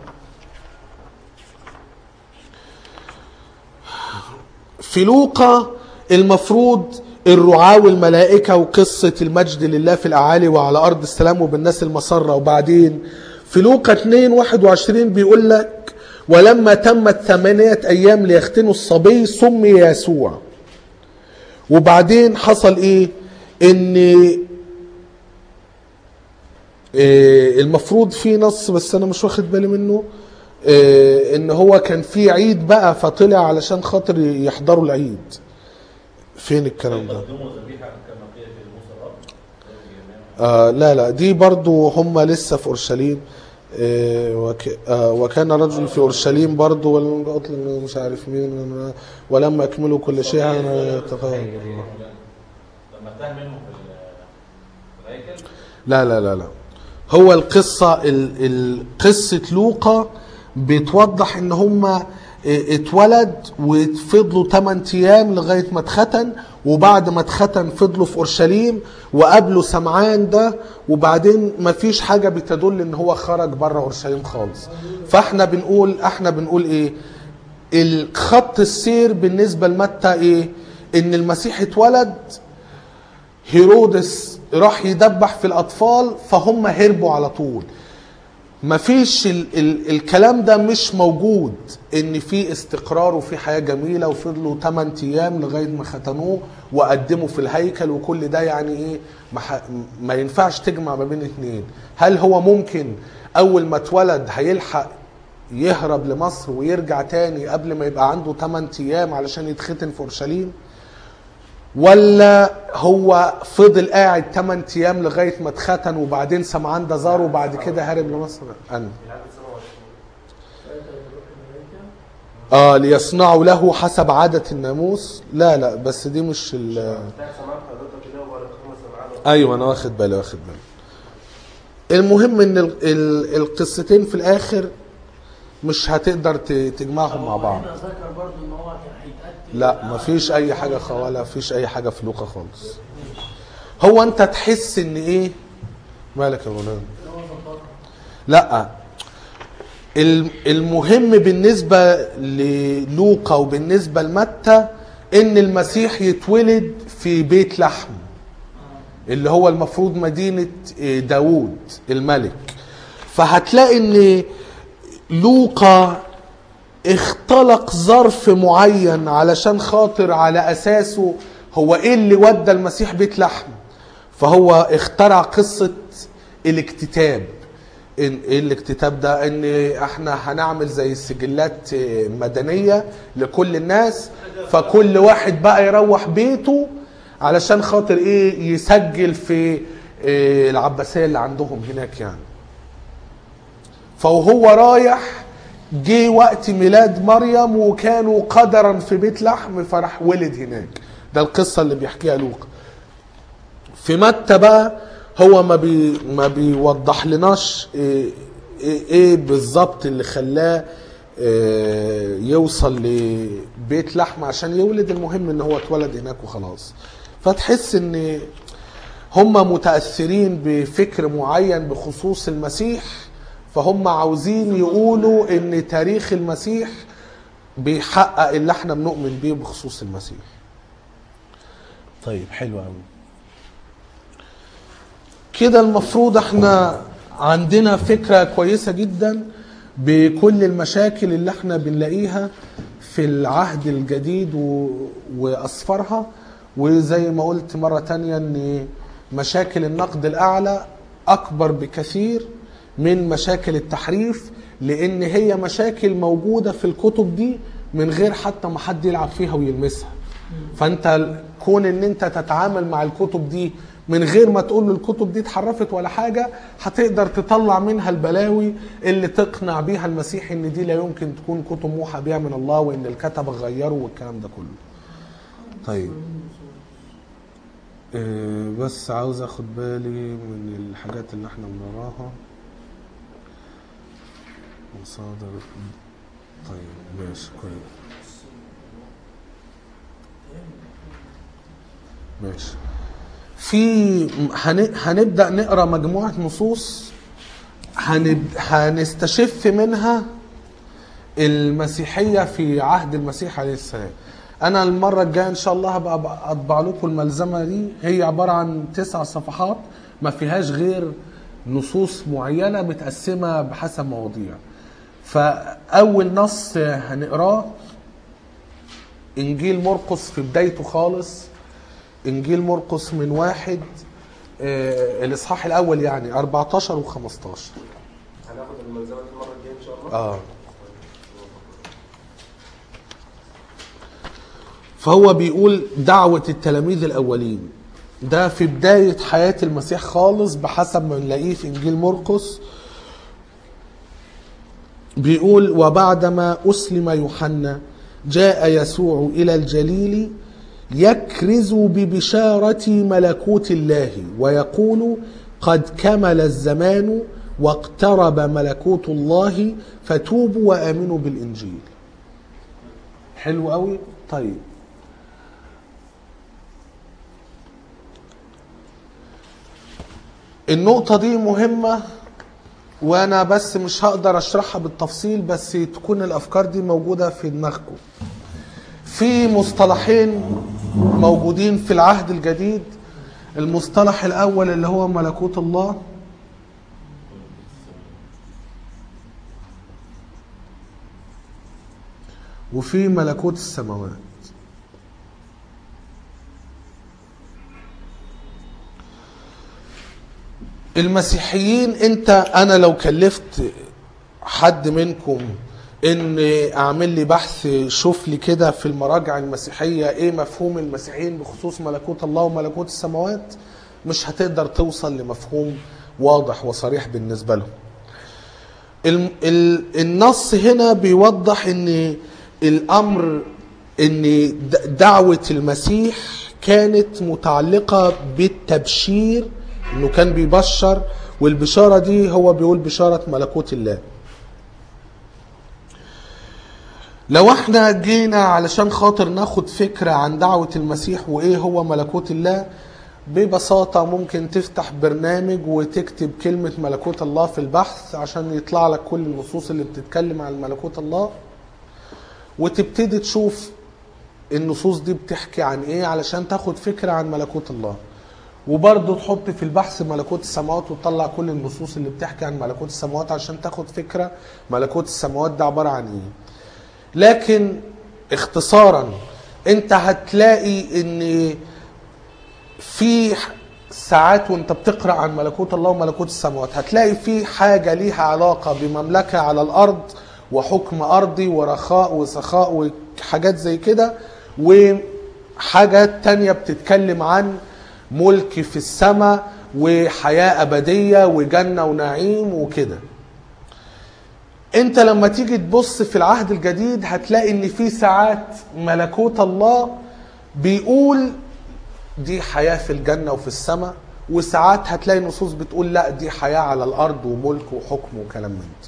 في لوقا المفروض الرعاة والملائكة وقصة المجد لله في الأعالي وعلى أرض السلام وبالناس المسرة وبعدين في لوقا 2 21 بيقول لك ولما تمت ثمانية أيام ليختنوا الصبي سمي يسوع وبعدين حصل إيه إن إيه المفروض في نص بس أنا مش واخد بالي منه إيه إن هو كان في عيد بقى فطلع علشان خاطر يحضروا العيد فين الكلام ده؟ قدموا ذبيحه كما قيل في موسى الرب آه لا لا دي برضو هم لسه في اورشليم آه وك آه وكان رجل في اورشليم برضو ولم اطلب مش عارف مين ولما يكملوا كل شيء انا يتقبل الله لما انتهى منهم في ال- في الهيكل لا لا لا لا هو القصة ال- ال- قصة لوقا بتوضح ان هم اتولد وفضلوا 8 ايام لغايه ما اتختن وبعد ما اتختن فضلوا في اورشليم وقابلوا سمعان ده وبعدين ما فيش حاجه بتدل ان هو خرج بره اورشليم خالص فاحنا بنقول احنا بنقول ايه الخط السير بالنسبه لمتى ايه ان المسيح اتولد هيرودس راح يدبح في الاطفال فهم هربوا على طول مفيش ال ال الكلام ده مش موجود ان في استقرار وفي حياه جميله وفضلوا 8 ايام لغايه ما ختنوه وقدموا في الهيكل وكل ده يعني ايه ما, ح- ما ينفعش تجمع ما بين اتنين هل هو ممكن اول ما اتولد هيلحق يهرب لمصر ويرجع تاني قبل ما يبقى عنده 8 ايام علشان يتختن في اورشليم ولا هو فضل قاعد 8 ايام لغايه ما اتختن وبعدين سمعان ده زاره وبعد كده هرب لمصر انا في العدد 27 اه ليصنعوا له حسب عادة الناموس لا لا بس دي مش ال بتاع سمعت حضرتك كده وبارك خمس سبعات ايوه انا واخد بالي واخد بالي المهم ان ال- ال- القصتين في الاخر مش هتقدر ت- تجمعهم مع بعض هنا ذكر برضه ان هو كان هيتقتل لا مفيش اي حاجه خ- ولا فيش اي حاجه في لوقا خالص هو انت تحس ان ايه مالك يا مولانا هو ذكرها لا الم- المهم بالنسبة للوقا وبالنسبة لمتى ان المسيح يتولد في بيت لحم اللي هو المفروض مدينة إيه، داوود الملك فهتلاقي ان لوقا اختلق ظرف معين علشان خاطر على اساسه هو ايه اللي ودى المسيح بيت لحم فهو اخترع قصة الاكتتاب إن ايه الاكتتاب ده ان احنا هنعمل زي سجلات اه، مدنية لكل الناس فكل واحد بقى يروح بيته علشان خاطر ايه يسجل في اه، العباسية اللي عندهم هناك يعني فوهو رايح جه وقت ميلاد مريم وكانوا قدرا في بيت لحم فراح ولد هناك ده القصة اللي بيحكيها لوقا في متى بقى هو ما بي ما بيوضح لناش ايه, إيه, إيه بالظبط اللي خلاه إيه يوصل لبيت لحم عشان يولد المهم ان هو اتولد هناك وخلاص فتحس ان هم متاثرين بفكر معين بخصوص المسيح فهم عاوزين يقولوا ان تاريخ المسيح بيحقق اللي احنا بنؤمن بيه بخصوص المسيح طيب حلو قوي كده المفروض احنا عندنا فكرة كويسة جدا بكل المشاكل اللي احنا بنلاقيها في العهد الجديد و... وأسفارها وزي ما قلت مرة تانية ان مشاكل النقد الأعلى أكبر بكثير من مشاكل التحريف لأن هي مشاكل موجودة في الكتب دي من غير حتى ما حد يلعب فيها ويلمسها فانت كون ان انت تتعامل مع الكتب دي من غير ما تقول له الكتب دي اتحرفت ولا حاجة هتقدر تطلع منها البلاوي اللي تقنع بيها المسيح ان دي لا يمكن تكون كتب موحى بها من الله وان الكتبة غيروا والكلام ده كله طيب آه، بس عاوز اخد بالي من الحاجات اللي احنا بنراها مصادر طيب ماشي كويس ماشي في هن... هنبدا نقرا مجموعه نصوص هنب... هنستشف منها المسيحيه في عهد المسيح عليه السلام انا المره الجايه ان شاء الله هبقى اطبع لكم الملزمه دي هي عباره عن تسع صفحات ما فيهاش غير نصوص معينه متقسمه بحسب مواضيع فاول نص هنقراه انجيل مرقس في بدايته خالص انجيل مرقس من واحد آه الاصحاح الاول يعني 14 و 15 هناخد الملزمه دي المره الجايه ان شاء الله اه فهو بيقول دعوة التلاميذ الأولين ده في بداية حياة المسيح خالص بحسب ما نلاقيه في إنجيل مرقس بيقول وبعدما أسلم يوحنا جاء يسوع إلى الجليل يكرز ببشارة ملكوت الله ويقول قد كمل الزمان واقترب ملكوت الله فتوبوا وآمنوا بالإنجيل حلو قوي طيب النقطة دي مهمة وانا بس مش هقدر اشرحها بالتفصيل بس تكون الافكار دي موجودة في دماغكم في مصطلحين موجودين في العهد الجديد المصطلح الاول اللي هو ملكوت الله وفي ملكوت السماوات المسيحيين انت انا لو كلفت حد منكم ان اعمل لي بحث شوف لي كده في المراجع المسيحيه ايه مفهوم المسيحيين بخصوص ملكوت الله وملكوت السماوات مش هتقدر توصل لمفهوم واضح وصريح بالنسبه لهم ال- ال- النص هنا بيوضح ان الامر ان د- دعوه المسيح كانت متعلقه بالتبشير انه كان بيبشر والبشاره دي هو بيقول بشاره ملكوت الله لو احنا جينا علشان خاطر ناخد فكرة عن دعوة المسيح وايه هو ملكوت الله ببساطة ممكن تفتح برنامج وتكتب كلمة ملكوت الله في البحث عشان يطلع لك كل النصوص اللي بتتكلم عن ملكوت الله وتبتدي تشوف النصوص دي بتحكي عن ايه علشان تاخد فكرة عن ملكوت الله وبرضه تحط في البحث ملكوت السماوات وتطلع كل النصوص اللي بتحكي عن ملكوت السماوات عشان تاخد فكرة ملكوت السماوات ده عبارة عن ايه لكن اختصارا انت هتلاقي ان في ساعات وانت بتقرا عن ملكوت الله وملكوت السماوات هتلاقي في حاجه ليها علاقه بمملكه على الارض وحكم ارضي ورخاء وسخاء وحاجات زي كده وحاجات تانية بتتكلم عن ملك في السماء وحياه ابديه وجنه ونعيم وكده انت لما تيجي تبص في العهد الجديد هتلاقي ان في ساعات ملكوت الله بيقول دي حياة في الجنة وفي السماء وساعات هتلاقي نصوص بتقول لا دي حياة على الأرض وملك وحكم وكلام من ده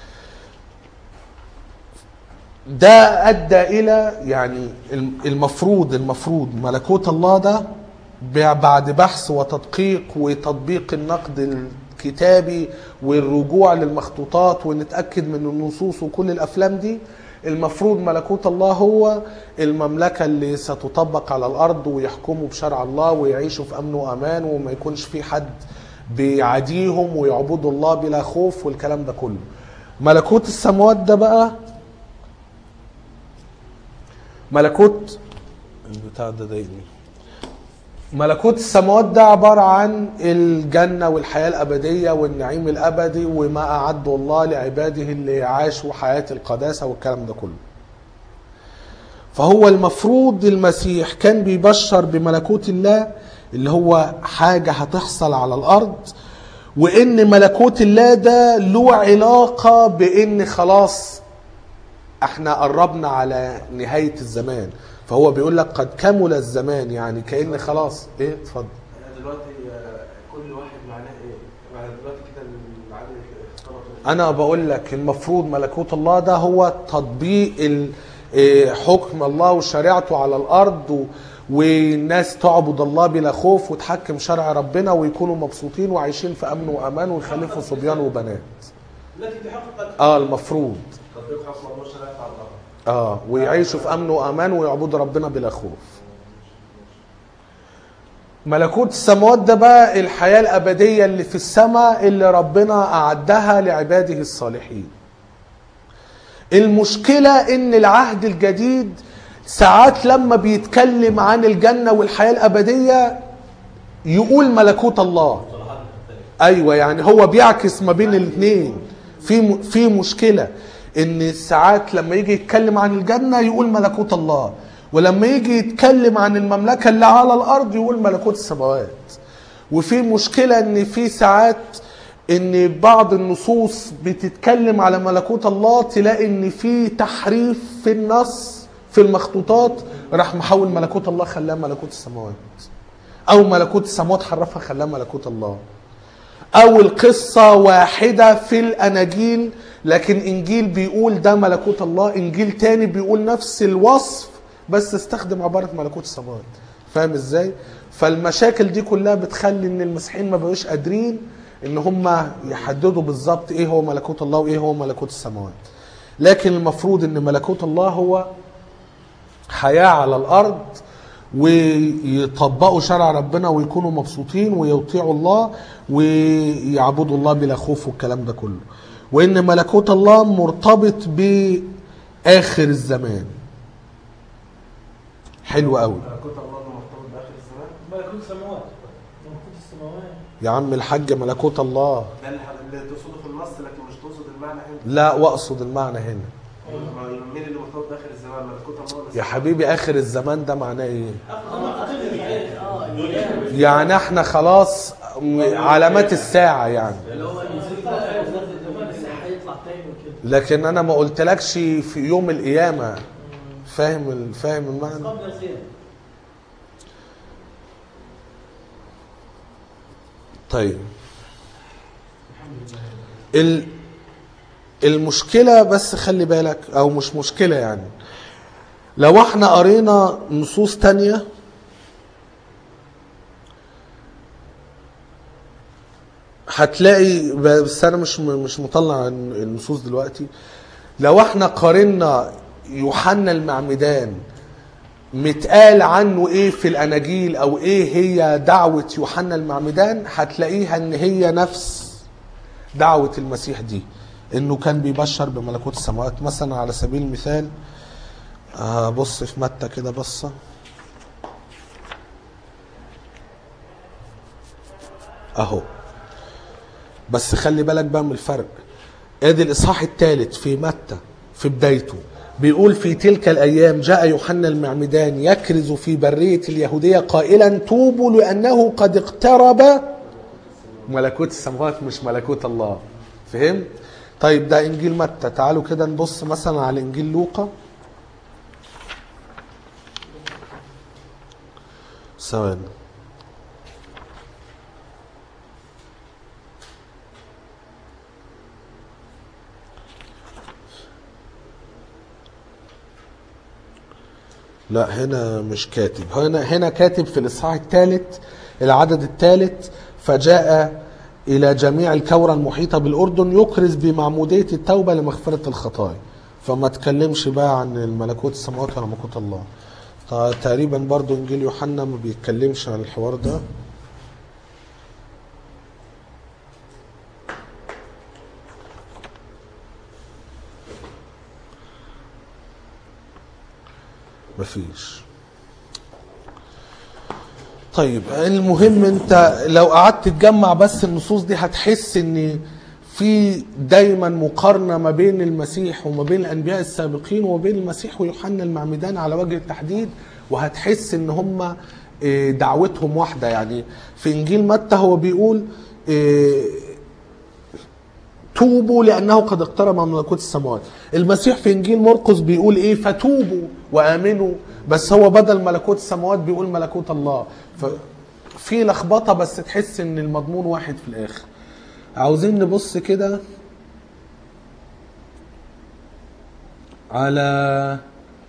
ده أدى إلى يعني المفروض المفروض ملكوت الله ده بعد بحث وتدقيق وتطبيق النقد الكتابي والرجوع للمخطوطات ونتأكد من النصوص وكل الأفلام دي المفروض ملكوت الله هو المملكة اللي ستطبق على الأرض ويحكموا بشرع الله ويعيشوا في أمن وأمان وما يكونش في حد بيعاديهم ويعبدوا الله بلا خوف والكلام ده كله ملكوت السماوات ده بقى ملكوت البتاع ده ضايقني ملكوت السماوات ده عبارة عن الجنة والحياة الأبدية والنعيم الأبدي وما أعده الله لعباده اللي عاشوا حياة القداسة والكلام ده كله فهو المفروض المسيح كان بيبشر بملكوت الله اللي هو حاجة هتحصل على الأرض وإن ملكوت الله ده له علاقة بإن خلاص احنا قربنا على نهاية الزمان فهو بيقول لك قد كمل الزمان يعني كأن خلاص ايه اتفضل يعني دلوقتي آه، كل واحد معناه ايه؟ يعني دلوقتي كده العدد اختلط انا بقول لك المفروض ملكوت الله ده هو تطبيق ال- إيه، حكم الله وشريعته على الارض و- والناس تعبد الله بلا خوف وتحكم شرع ربنا ويكونوا مبسوطين وعايشين في امن وامان ويخلفوا صبيان وبنات التي تحقق اه المفروض تطبيق حكم الله شرعت على الارض اه ويعيشوا في امن وامان ويعبدوا ربنا بلا خوف ملكوت السماوات ده بقى الحياة الأبدية اللي في السماء اللي ربنا أعدها لعباده الصالحين المشكلة إن العهد الجديد ساعات لما بيتكلم عن الجنة والحياة الأبدية يقول ملكوت الله ايوه يعني هو بيعكس ما بين الاثنين في م- في مشكله ان ساعات لما يجي يتكلم عن الجنه يقول ملكوت الله ولما يجي يتكلم عن المملكه اللي على الارض يقول ملكوت السماوات وفي مشكله ان في ساعات ان بعض النصوص بتتكلم على ملكوت الله تلاقي ان في تحريف في النص في المخطوطات راح محول ملكوت الله خلاه ملكوت السماوات او ملكوت السماوات حرفها خلاه ملكوت الله او القصة واحدة في الاناجيل لكن انجيل بيقول ده ملكوت الله انجيل تاني بيقول نفس الوصف بس استخدم عبارة ملكوت السماوات فاهم ازاي فالمشاكل دي كلها بتخلي ان المسيحيين ما بقوش قادرين ان هم يحددوا بالظبط ايه هو ملكوت الله وايه هو ملكوت السماوات لكن المفروض ان ملكوت الله هو حياة على الأرض ويطبقوا شرع ربنا ويكونوا مبسوطين ويطيعوا الله ويعبدوا الله بلا خوف والكلام ده كله وإن ملكوت الله مرتبط بآخر الزمان حلو قوي ملكوت الله ده مرتبط باخر الزمان ملكوت السماوات ملكوت السماوات يا عم الحاج ملكوت الله ده اللي اللي تقصده في النص لكن مش تقصد المعنى هنا لا واقصد المعنى هنا مين اللي مرتبط باخر الزمان ملكوت الله ولا يا حبيبي اخر الزمان ده معناه ايه اه يعني احنا خلاص علامات الساعة يعني اللي هو نزول بقى وزاد الزمان بس هيطلع تاني وكده لكن انا ما قلتلكش في يوم القيامة فاهم ال- فاهم المعنى قبل القيام طيب ال المشكلة بس خلي بالك او مش مشكلة يعني لو احنا قرينا نصوص تانية هتلاقي بس انا مش مش مطلع النصوص دلوقتي لو احنا قارنا يوحنا المعمدان متقال عنه ايه في الاناجيل او ايه هي دعوة يوحنا المعمدان هتلاقيها ان هي نفس دعوة المسيح دي انه كان بيبشر بملكوت السماوات مثلا على سبيل المثال آه بص في متى كده بصة اهو بس خلي بالك بقى من الفرق ادي الاصحاح الثالث في متى في بدايته بيقول في تلك الايام جاء يوحنا المعمدان يكرز في بريه اليهوديه قائلا توبوا لانه قد اقترب ملكوت السماوات مش ملكوت الله فهم طيب ده انجيل متى تعالوا كده نبص مثلا على انجيل لوقا ثواني لا هنا مش كاتب هنا هنا كاتب في الاصحاح الثالث العدد الثالث فجاء الى جميع الكوره المحيطه بالاردن يكرز بمعموديه التوبه لمغفره الخطايا فما تكلمش بقى عن الملكوت السماوات ولا ملكوت الله ط- تقريبا برضو انجيل يوحنا ما بيتكلمش عن الحوار ده مفيش طيب المهم انت لو قعدت تجمع بس النصوص دي هتحس ان في دايما مقارنه ما بين المسيح وما بين الانبياء السابقين وما بين المسيح ويوحنا المعمدان على وجه التحديد وهتحس ان هم اه، دعوتهم واحده يعني في انجيل متى هو بيقول اه، توبوا لانه قد اقترب من ملكوت السماوات المسيح في انجيل مرقس بيقول ايه فتوبوا وامنوا بس هو بدل ملكوت السماوات بيقول ملكوت الله ففي لخبطه بس تحس ان المضمون واحد في الاخر عاوزين نبص كده على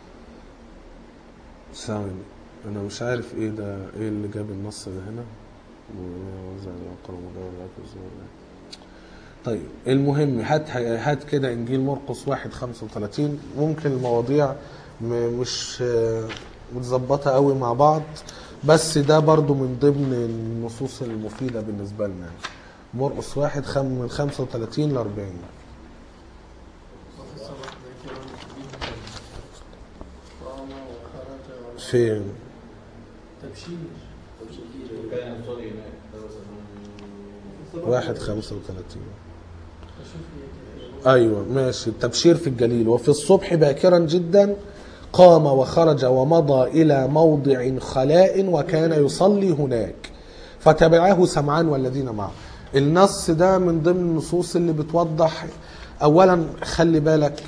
ثواني انا مش عارف ايه ده ايه اللي جاب النص ده هنا ووزع الأقرب ودور العكس والله. طيب المهم هات هات كده انجيل مرقس 1 35 ممكن المواضيع م- مش آه، متظبطه قوي مع بعض بس ده برضو من ضمن النصوص المفيده بالنسبه لنا يعني. مرقس 1 خم من 35 ل 40 فين تبشير كان سوري هناك واحد خمسة وثلاثين أشوف لي- أيوة ماشي التبشير في الجليل وفي الصبح باكرا جدا قام وخرج ومضى إلى موضع خلاء وكان يصلي هناك فتبعه سمعان والذين معه النص ده من ضمن النصوص اللي بتوضح أولا خلي بالك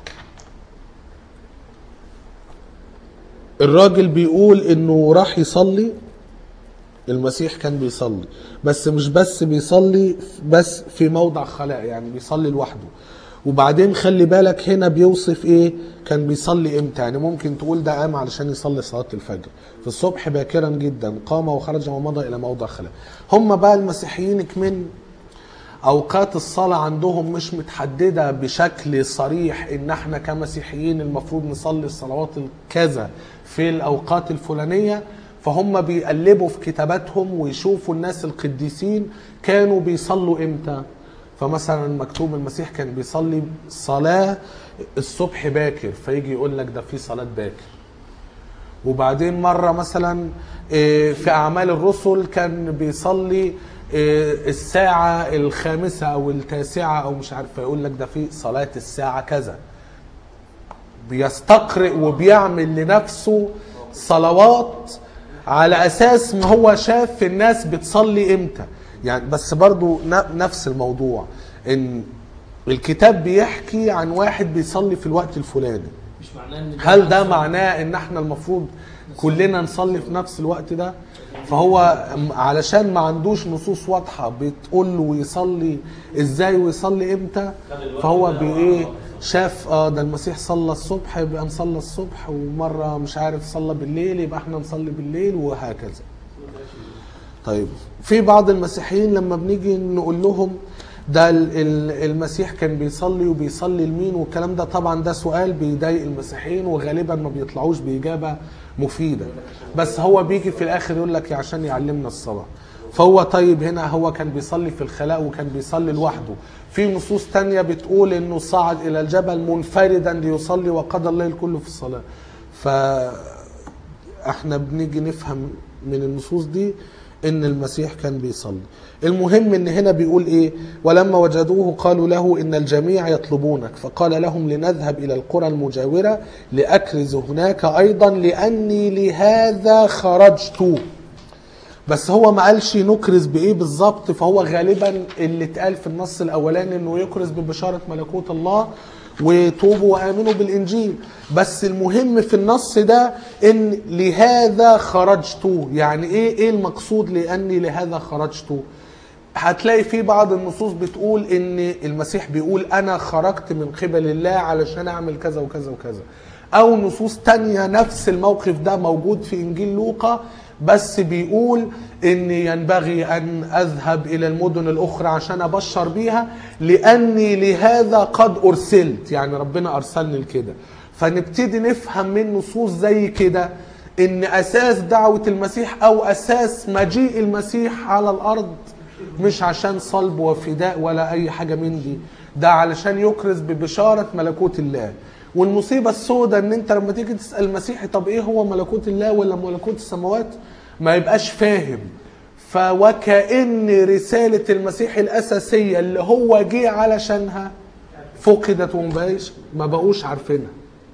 الراجل بيقول انه راح يصلي المسيح كان بيصلي بس مش بس بيصلي بس في موضع خلاء يعني بيصلي لوحده وبعدين خلي بالك هنا بيوصف ايه كان بيصلي امتى يعني ممكن تقول ده قام علشان يصلي صلاة الفجر في الصبح باكرا جدا قام وخرج ومضى الى موضع خلاء هم بقى المسيحيين كمن اوقات الصلاه عندهم مش متحدده بشكل صريح ان احنا كمسيحيين المفروض نصلي الصلوات الكذا في الاوقات الفلانيه فهم بيقلبوا في كتاباتهم ويشوفوا الناس القديسين كانوا بيصلوا امتى فمثلا مكتوب المسيح كان بيصلي صلاه الصبح باكر فيجي يقول لك ده في صلاه باكر وبعدين مرة مثلا إيه، في أعمال الرسل كان بيصلي إيه، الساعة الخامسة أو التاسعة أو مش عارف يقول لك ده في صلاة الساعة كذا بيستقرئ وبيعمل لنفسه صلوات على أساس ما هو شاف الناس بتصلي إمتى يعني بس برضو ن- نفس الموضوع إن الكتاب بيحكي عن واحد بيصلي في الوقت الفلاني مش معناه ان هل ده معناه ان احنا المفروض كلنا نصلي في نفس الوقت ده فهو م- علشان ما عندوش نصوص واضحه بتقول له يصلي ازاي ويصلي امتى فهو بايه شاف اه ده المسيح صلى الصبح يبقى نصلي الصبح ومره مش عارف صلى بالليل يبقى احنا نصلي بالليل وهكذا طيب في بعض المسيحيين لما بنيجي نقول لهم ده ال- ال- المسيح كان بيصلي وبيصلي لمين والكلام ده طبعا ده سؤال بيضايق المسيحيين وغالبا ما بيطلعوش بإجابة مفيدة بس هو بيجي في الآخر يقول لك عشان يعلمنا الصلاة فهو طيب هنا هو كان بيصلي في الخلاء وكان بيصلي لوحده في نصوص تانية بتقول انه صعد الى الجبل منفردا ليصلي وقضى الليل كله في الصلاة ف احنا بنيجي نفهم من النصوص دي ان المسيح كان بيصلي المهم ان هنا بيقول ايه ولما وجدوه قالوا له ان الجميع يطلبونك فقال لهم لنذهب الى القرى المجاوره لاكرز هناك ايضا لاني لهذا خرجت بس هو ما قالش نكرز بايه بالظبط فهو غالبا اللي اتقال في النص الاولاني انه يكرز ببشاره ملكوت الله وتوبوا وامنوا بالانجيل بس المهم في النص ده ان لهذا خرجت يعني ايه ايه المقصود لاني لهذا خرجت هتلاقي في بعض النصوص بتقول ان المسيح بيقول انا خرجت من قبل الله علشان اعمل كذا وكذا وكذا او نصوص تانية نفس الموقف ده موجود في انجيل لوقا بس بيقول ان ينبغي ان اذهب الى المدن الاخرى عشان ابشر بيها لاني لهذا قد ارسلت يعني ربنا ارسلني لكده فنبتدي نفهم من نصوص زي كده ان اساس دعوه المسيح او اساس مجيء المسيح على الارض مش عشان صلب وفداء ولا اي حاجه من دي ده علشان يكرز ببشاره ملكوت الله والمصيبه السوداء ان انت لما تيجي تسال المسيحي طب ايه هو ملكوت الله ولا ملكوت السماوات ما يبقاش فاهم فوكأن رسالة المسيح الأساسية اللي هو جه علشانها فقدت ومبقاش ما بقوش عارفينها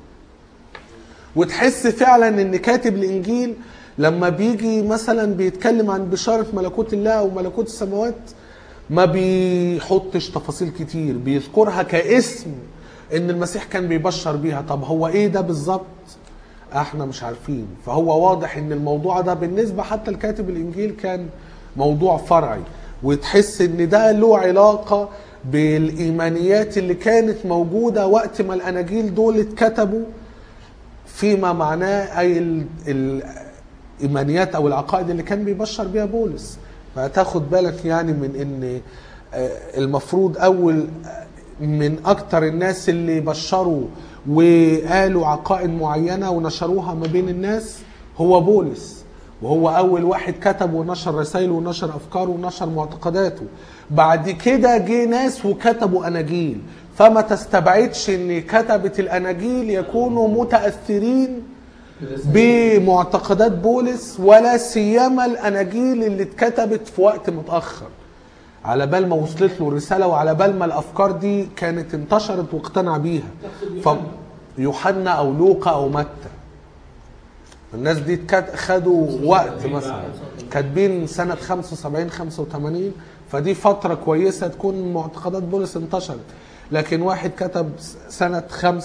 وتحس فعلا ان كاتب الانجيل لما بيجي مثلا بيتكلم عن بشاره ملكوت الله او ملكوت السماوات ما بيحطش تفاصيل كتير بيذكرها كاسم ان المسيح كان بيبشر بيها طب هو ايه ده بالظبط احنا مش عارفين فهو واضح ان الموضوع ده بالنسبه حتى لكاتب الانجيل كان موضوع فرعي وتحس ان ده له علاقه بالايمانيات اللي كانت موجوده وقت ما الاناجيل دول اتكتبوا فيما معناه اي ال- الايمانيات او العقائد اللي كان بيبشر بيها بولس فتاخد بالك يعني من ان آه، المفروض اول من اكتر الناس اللي بشروا وقالوا عقائد معينه ونشروها ما بين الناس هو بولس وهو اول واحد كتب ونشر رسائله ونشر افكاره ونشر معتقداته بعد كده جه ناس وكتبوا اناجيل فما تستبعدش ان كتبه الاناجيل يكونوا متاثرين بمعتقدات بولس ولا سيما الاناجيل اللي اتكتبت في وقت متاخر على بال ما وصلت له الرساله وعلى بال ما الافكار دي كانت انتشرت واقتنع بيها ف يوحنا او لوقا او متى الناس دي اتكت- خدوا وقت مثلا كاتبين سنة 75 85 فدي فترة كويسة تكون معتقدات بولس انتشرت لكن واحد كتب سنة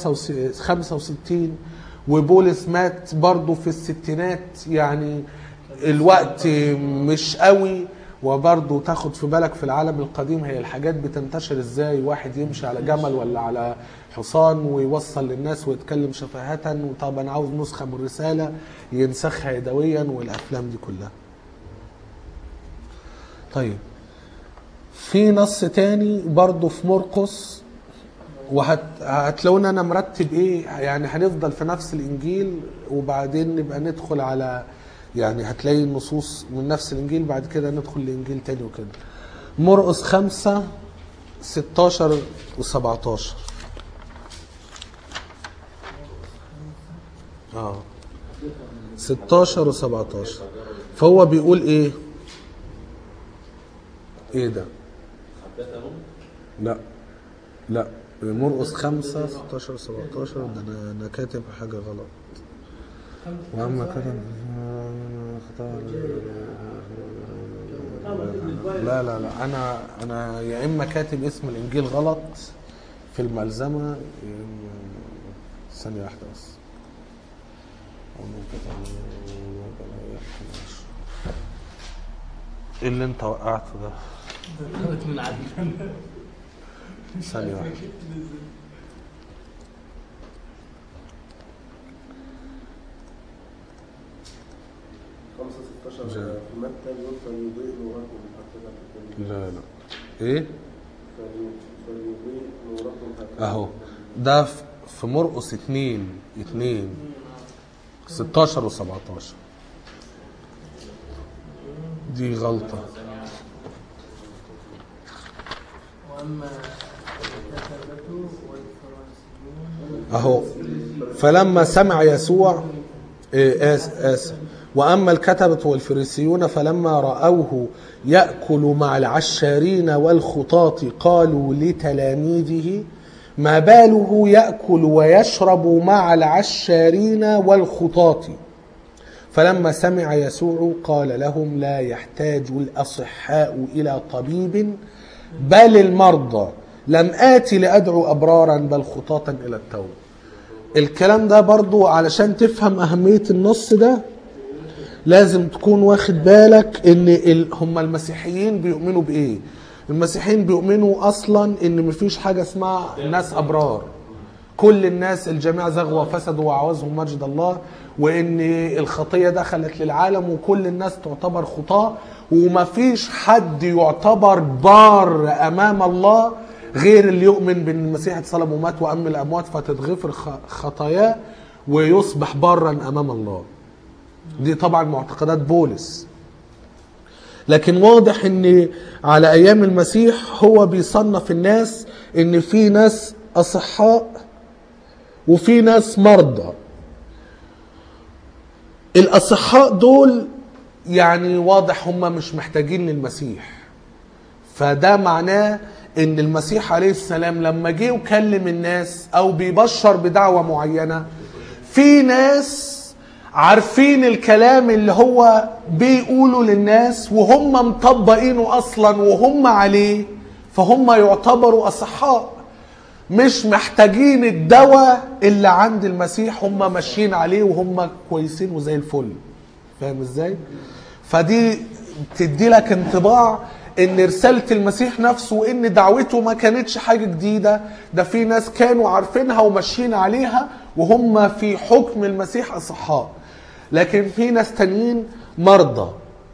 65 وبولس مات برضه في الستينات يعني الوقت مش قوي وبرضه تاخد في بالك في العالم القديم هي الحاجات بتنتشر ازاي واحد يمشي على جمل ولا على حصان ويوصل للناس ويتكلم شفاهة وطب انا عاوز نسخة من الرسالة ينسخها يدويا والافلام دي كلها طيب في نص تاني برضه في مرقس وهتلاقونا انا مرتب ايه يعني هنفضل في نفس الانجيل وبعدين نبقى ندخل على يعني هتلاقي النصوص من نفس الانجيل بعد كده ندخل لانجيل تاني وكده مرقس خمسة 16 و17 اه 16 و17 فهو بيقول ايه ايه ده لا لا مرقس 5 16 17 ده انا انا كاتب حاجه غلط واما كتب لا لا لا انا انا يا اما كاتب اسم الانجيل غلط في الملزمه يا إما- ثانية واحدة بس ايه اللي انت وقعته ده؟ ضربت من عدنان ثانية واحدة خمسة ستاشر زين. في متى بيقول فليضيء نوركم حتى لا تكونوا لا لا ايه؟ فلي- فليضيء نوركم حتى اهو ده في- في مرقس اتنين اتنين 16 و 17 دي غلطة واما الكتبة والفرنسيون اهو فلما سمع يسوع إيه، آس آسف وأما الكتبة والفريسيون فلما رأوه يأكل مع العشارين والخطاة قالوا لتلاميذه ما باله يأكل ويشرب مع العشارين والخطاة فلما سمع يسوع قال لهم لا يحتاج الأصحاء إلى طبيب بل المرضى لم آتي لأدعو أبرارا بل خطاة إلى التوبة الكلام ده برضو علشان تفهم أهمية النص ده لازم تكون واخد بالك ان ال... هم المسيحيين بيؤمنوا بايه المسيحيين بيؤمنوا اصلا ان مفيش حاجه اسمها ناس ابرار كل الناس الجميع زغوا وفسدوا وعوزهم مجد الله وان الخطيه دخلت للعالم وكل الناس تعتبر خطاه ومفيش حد يعتبر بار امام الله غير اللي يؤمن بان المسيح اتصلب ومات وام الاموات فتتغفر خ- خطاياه ويصبح بارا امام الله دي طبعا معتقدات بولس لكن واضح ان على ايام المسيح هو بيصنف الناس ان في ناس اصحاء وفي ناس مرضى الاصحاء دول يعني واضح هم مش محتاجين للمسيح فده معناه ان المسيح عليه السلام لما جه وكلم الناس او بيبشر بدعوه معينه في ناس عارفين الكلام اللي هو بيقوله للناس وهم مطبقينه اصلا وهم عليه فهم يعتبروا اصحاء مش محتاجين الدواء اللي عند المسيح هم ماشيين عليه وهم كويسين وزي الفل فاهم ازاي فدي تدي لك انطباع ان رسالة المسيح نفسه وان دعوته ما كانتش حاجة جديدة ده في ناس كانوا عارفينها وماشيين عليها وهم في حكم المسيح اصحاء لكن في ناس تانيين مرضى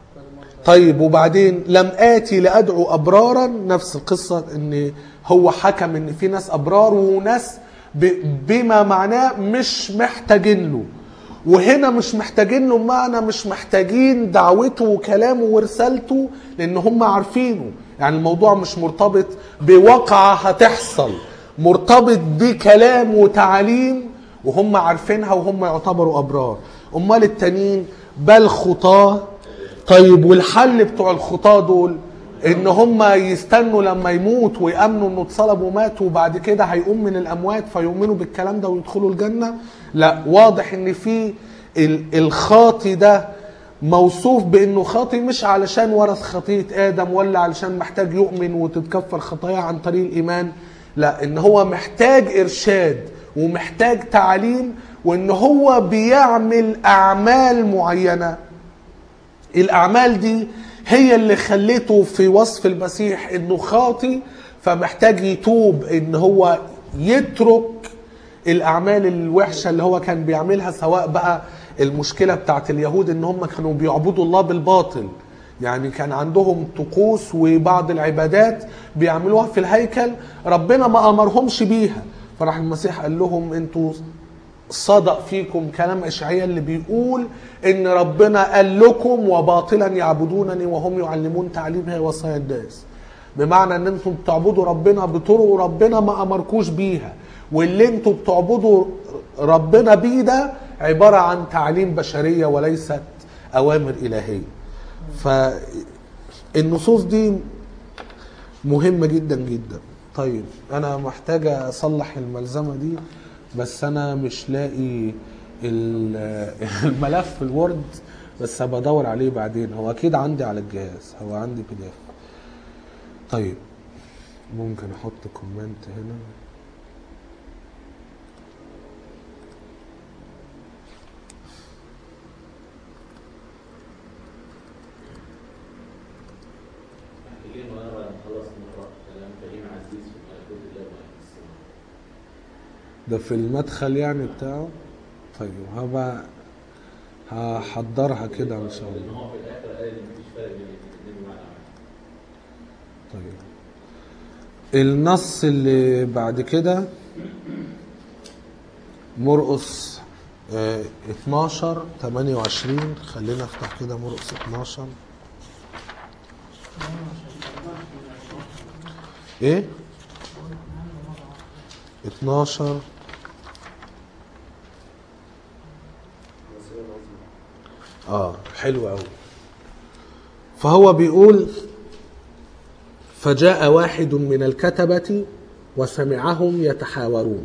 طيب وبعدين لم آتي لأدعو أبرارا نفس القصة ان هو حكم ان في ناس أبرار وناس ب- بما معناه مش محتاجين له وهنا مش محتاجين له بمعنى مش محتاجين دعوته وكلامه ورسالته لان هم عارفينه يعني الموضوع مش مرتبط بواقعة هتحصل مرتبط بكلام وتعاليم وهم عارفينها وهم يعتبروا ابرار امال التانيين بل خطاه طيب والحل بتوع الخطاه دول ان هم يستنوا لما يموت ويامنوا انه اتصلب ومات وبعد كده هيقوم من الاموات فيؤمنوا بالكلام ده ويدخلوا الجنه لا واضح ان في ال- الخاطي ده موصوف بانه خاطي مش علشان ورث خطيه ادم ولا علشان محتاج يؤمن وتتكفر خطاياه عن طريق الايمان لا ان هو محتاج ارشاد ومحتاج تعليم وان هو بيعمل اعمال معينه الاعمال دي هي اللي خلته في وصف المسيح انه خاطي فمحتاج يتوب ان هو يترك الاعمال الوحشه اللي هو كان بيعملها سواء بقى المشكله بتاعت اليهود ان هم كانوا بيعبدوا الله بالباطل يعني كان عندهم طقوس وبعض العبادات بيعملوها في الهيكل ربنا ما امرهمش بيها فراح المسيح قال لهم انتوا صدق فيكم كلام اشعياء اللي بيقول ان ربنا قال لكم وباطلا يعبدونني وهم يعلمون تعليم هي وصايا الناس بمعنى ان انتم بتعبدوا ربنا بطرق ربنا ما امركوش بيها واللي انتم بتعبدوا ربنا بيه ده عباره عن تعليم بشريه وليست اوامر الهيه فالنصوص دي مهمه جدا جدا طيب انا محتاج اصلح الملزمه دي بس انا مش لاقي ال- الملف الوورد بس بدور عليه بعدين هو اكيد عندي على الجهاز هو عندي بي دي اف طيب ممكن احط كومنت هنا ده في المدخل يعني بتاعه طيب هبقى هحضرها كده ان شاء الله هو في الاخر قال ان مفيش فرق بين الاثنين بمعنى واحد طيب النص اللي بعد كده مرقس آه، 12 28 خلينا افتح كده مرقس 12 ايه 12 اه حلو قوي فهو بيقول فجاء واحد من الكتبة وسمعهم يتحاورون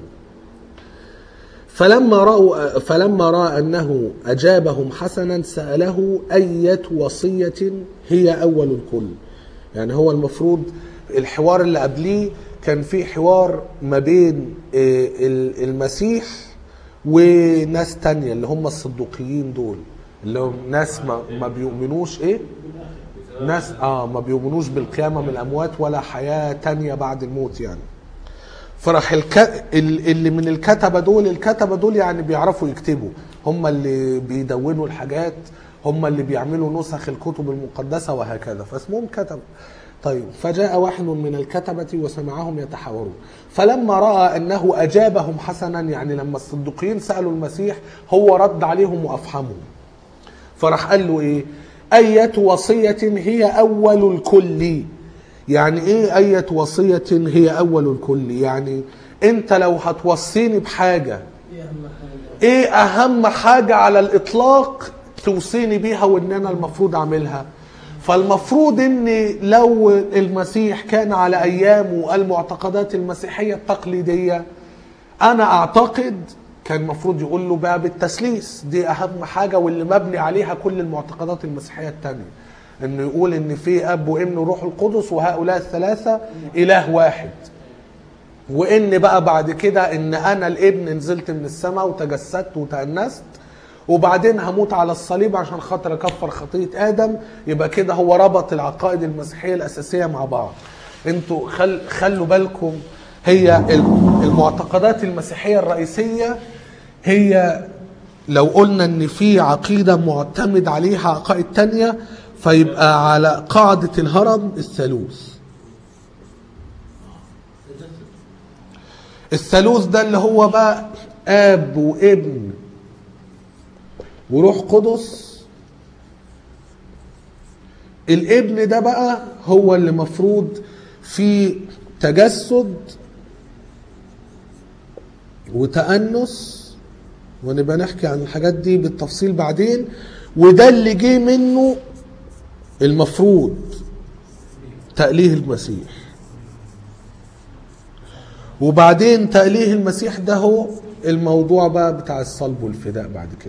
فلما رأوا فلما رأى أنه أجابهم حسنا سأله أية وصية هي أول الكل يعني هو المفروض الحوار اللي قبليه كان في حوار ما بين آه، ال- المسيح وناس تانية اللي هم الصدوقيين دول اللي هم ناس ما, ما بيؤمنوش ايه ناس اه ما بيؤمنوش بالقيامة من الأموات ولا حياة تانية بعد الموت يعني فراح الك... ال- اللي من الكتبة دول الكتبة دول يعني بيعرفوا يكتبوا هم اللي بيدونوا الحاجات هم اللي بيعملوا نسخ الكتب المقدسة وهكذا فاسمهم كتب طيب فجاء واحد من الكتبة وسمعهم يتحاورون فلما رأى أنه أجابهم حسنا يعني لما الصديقين سألوا المسيح هو رد عليهم وأفهمهم فراح قال له ايه أية وصية هي أول الكل يعني ايه أية وصية هي أول الكل يعني انت لو هتوصيني بحاجة ايه اهم حاجه ايه اهم حاجة على الاطلاق توصيني بيها وان انا المفروض اعملها فالمفروض ان لو المسيح كان على ايامه المعتقدات المسيحية التقليدية انا اعتقد كان المفروض يقول له بقى بالتسليس دي اهم حاجة واللي مبني عليها كل المعتقدات المسيحية التانية انه يقول ان في اب وابن وروح القدس وهؤلاء الثلاثة اله واحد وان بقى بعد كده ان انا الابن نزلت من السماء وتجسدت وتأنست وبعدين هموت على الصليب عشان خاطر اكفر خطيه ادم يبقى كده هو ربط العقائد المسيحيه الاساسيه مع بعض انتوا خل خلوا بالكم هي المعتقدات المسيحيه الرئيسيه هي لو قلنا ان في عقيده معتمد عليها عقائد تانية فيبقى على قاعده الهرم الثالوث الثالوث ده اللي هو بقى اب وابن وروح قدس الابن ده بقى هو اللي مفروض في تجسد وتأنس ونبقى نحكي عن الحاجات دي بالتفصيل بعدين وده اللي جه منه المفروض تأليه المسيح وبعدين تأليه المسيح ده هو الموضوع بقى بتاع الصلب والفداء بعد كده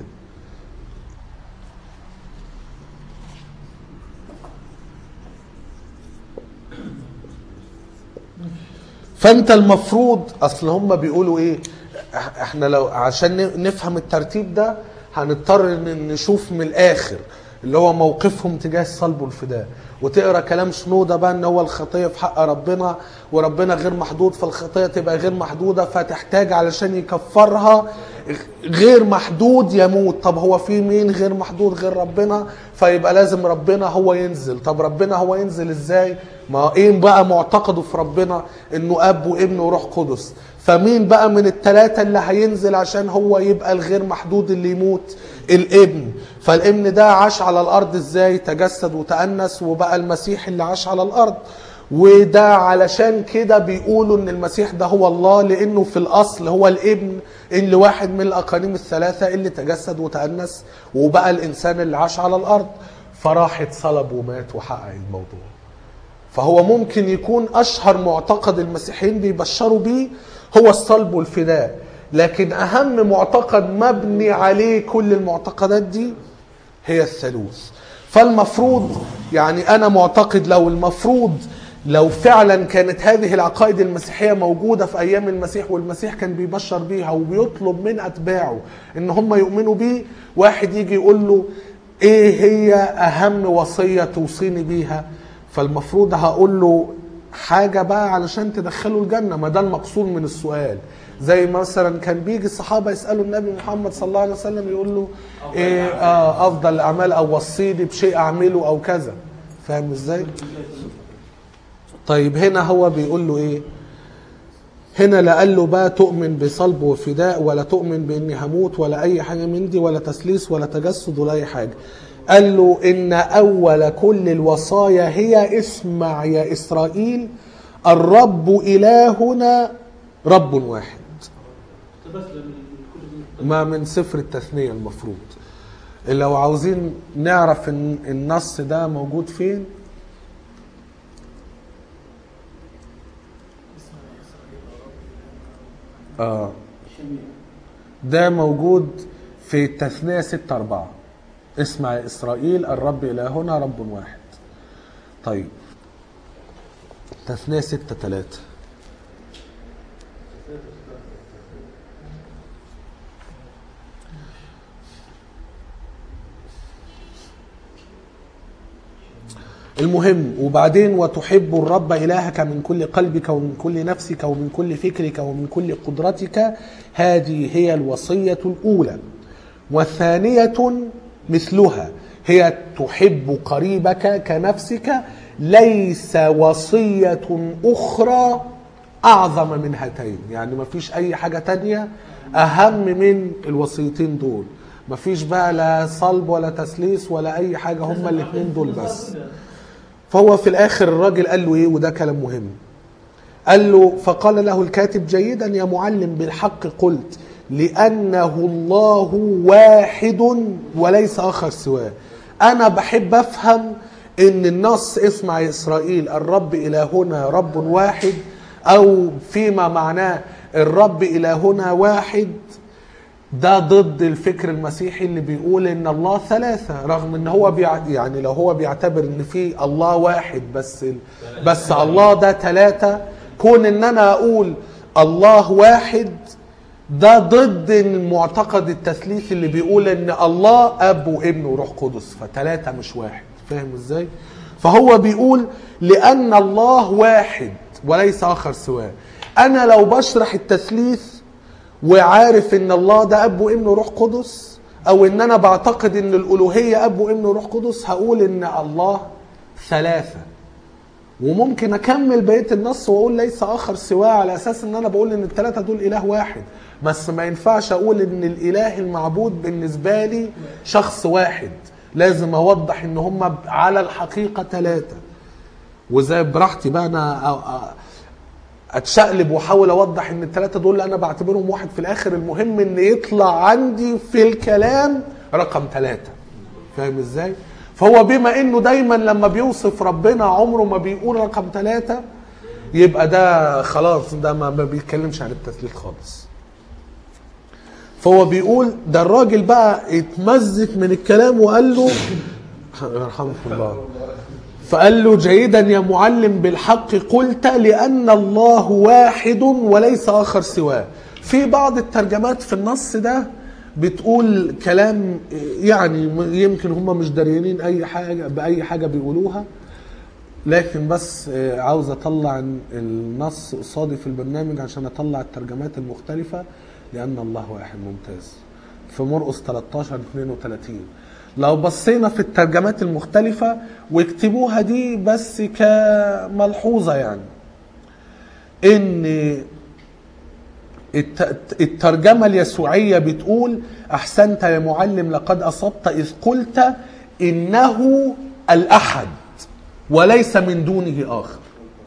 فانت المفروض اصل هم بيقولوا ايه إح- احنا لو عشان ن- نفهم الترتيب ده هنضطر ان نشوف من الاخر اللي هو موقفهم تجاه الصلب والفداء وتقرا كلام شنوده بقى ان هو الخطيه في حق ربنا وربنا غير محدود فالخطيه تبقى غير محدوده فتحتاج علشان يكفرها غير محدود يموت طب هو في مين غير محدود غير ربنا فيبقى لازم ربنا هو ينزل طب ربنا هو ينزل ازاي ما ايه بقى معتقده في ربنا انه اب وابن وروح قدس فمين بقى من الثلاثة اللي هينزل عشان هو يبقى الغير محدود اللي يموت الابن فالابن ده عاش على الارض ازاي تجسد وتأنس وبقى المسيح اللي عاش على الارض وده علشان كده بيقولوا ان المسيح ده هو الله لانه في الاصل هو الابن اللي واحد من الاقانيم الثلاثة اللي تجسد وتأنس وبقى الانسان اللي عاش على الارض فراح اتصلب ومات وحقق الموضوع فهو ممكن يكون اشهر معتقد المسيحيين بيبشروا بيه هو الصلب والفداء لكن اهم معتقد مبني عليه كل المعتقدات دي هي الثالوث فالمفروض يعني انا معتقد لو المفروض لو فعلا كانت هذه العقائد المسيحيه موجوده في ايام المسيح والمسيح كان بيبشر بيها وبيطلب من اتباعه ان هم يؤمنوا بيه واحد يجي يقول له ايه هي اهم وصيه توصيني بيها فالمفروض هقول له حاجة بقى علشان تدخله الجنة ما ده المقصود من السؤال زي مثلا كان بيجي الصحابة يسألوا النبي محمد صلى الله عليه وسلم يقول له إيه آه أفضل الأعمال أو وصيني بشيء أعمله أو كذا فاهم إزاي؟ طيب هنا هو بيقول له إيه؟ هنا لا قال له بقى تؤمن بصلب وفداء ولا تؤمن باني هموت ولا اي حاجه من دي ولا تسليس ولا تجسد ولا اي حاجه قال له ان اول كل الوصايا هي اسمع يا اسرائيل الرب الهنا رب واحد بس من الكتب ما من سفر التثنيه المفروض لو عاوزين نعرف ان النص ده موجود فين اه ده موجود في التثنية ستة أربعة اسمع يا إسرائيل الرب إلهنا رب واحد طيب تثنية ستة ثلاثة المهم وبعدين وتحب الرب إلهك من كل قلبك ومن كل نفسك ومن كل فكرك ومن كل قدرتك هذه هي الوصية الأولى والثانية مثلها هي تحب قريبك كنفسك ليس وصية أخرى أعظم من هاتين يعني ما فيش أي حاجة تانية أهم من الوصيتين دول ما فيش بقى لا صلب ولا تسليس ولا أي حاجة هما الاثنين دول بس فهو في الاخر الراجل قال له ايه وده كلام مهم قال له فقال له الكاتب جيدا يا معلم بالحق قلت لانه الله واحد وليس اخر سواه انا بحب افهم ان النص اسمع يا اسرائيل الرب الهنا رب واحد او فيما معناه الرب الهنا واحد ده ضد الفكر المسيحي اللي بيقول ان الله ثلاثة رغم ان هو بيع يعني لو هو بيعتبر ان في الله واحد بس بس الله ده ثلاثة كون ان انا اقول الله واحد ده ضد المعتقد التثليث اللي بيقول ان الله اب وابن وروح قدس فثلاثة مش واحد فاهم ازاي فهو بيقول لان الله واحد وليس اخر سواه انا لو بشرح التثليث وعارف ان الله ده اب وابن وروح قدس او ان انا بعتقد ان الالوهيه اب وابن وروح قدس هقول ان الله ثلاثه وممكن اكمل بقيه النص واقول ليس اخر سواه على اساس ان انا بقول ان الثلاثه دول اله واحد بس ما ينفعش اقول ان الاله المعبود بالنسبه لي شخص واحد لازم اوضح ان هم على الحقيقه ثلاثه وزي براحتي بقى انا أ- أ- اتشقلب واحاول اوضح ان الثلاثه دول انا بعتبرهم واحد في الاخر المهم ان يطلع عندي في الكلام رقم ثلاثه فاهم ازاي؟ فهو بما انه دايما لما بيوصف ربنا عمره ما بيقول رقم ثلاثه يبقى ده خلاص ده ما, ما بيتكلمش عن التثليث خالص. فهو بيقول ده الراجل بقى اتمزق من الكلام وقال له يرحمك الله فقال له جيدا يا معلم بالحق قلت لأن الله واحد وليس آخر سواه في بعض الترجمات في النص ده بتقول كلام يعني يمكن هم مش داريين أي حاجة بأي حاجة بيقولوها لكن بس عاوز اطلع النص قصادي في البرنامج عشان اطلع الترجمات المختلفة لأن الله واحد ممتاز في مرقس 13 32 لو بصينا في الترجمات المختلفة واكتبوها دي بس كملحوظة يعني ان الت- الترجمة اليسوعية بتقول أحسنت يا معلم لقد أصبت إذ قلت إنه الأحد وليس من دونه آخر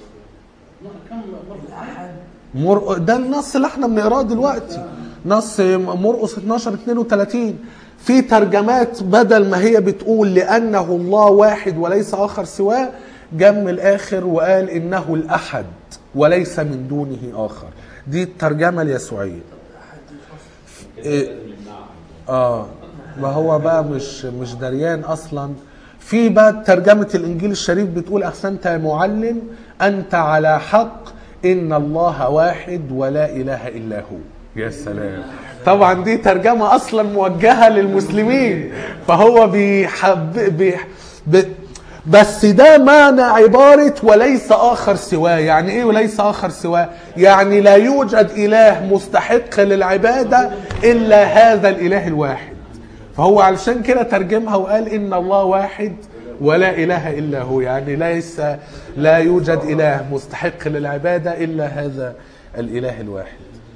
مر... ده النص اللي احنا بنقراه دلوقتي نص مرقس 12 32 في ترجمات بدل ما هي بتقول لأنه الله واحد وليس آخر سواه جم الآخر وقال إنه الأحد وليس من دونه آخر دي الترجمة اليسوعية إيه اه ما هو بقى مش مش دريان اصلا في بقى ترجمة الانجيل الشريف بتقول احسنت يا معلم انت على حق ان الله واحد ولا اله الا هو يا سلام طبعا دي ترجمة اصلا موجهة للمسلمين فهو بيحب بيح ب... بس ده معنى عبارة وليس آخر سواه يعني إيه وليس آخر سواه يعني لا يوجد إله مستحق للعبادة إلا هذا الإله الواحد فهو علشان كده ترجمها وقال إن الله واحد ولا إله إلا هو يعني ليس لا يوجد إله مستحق للعبادة إلا هذا الإله الواحد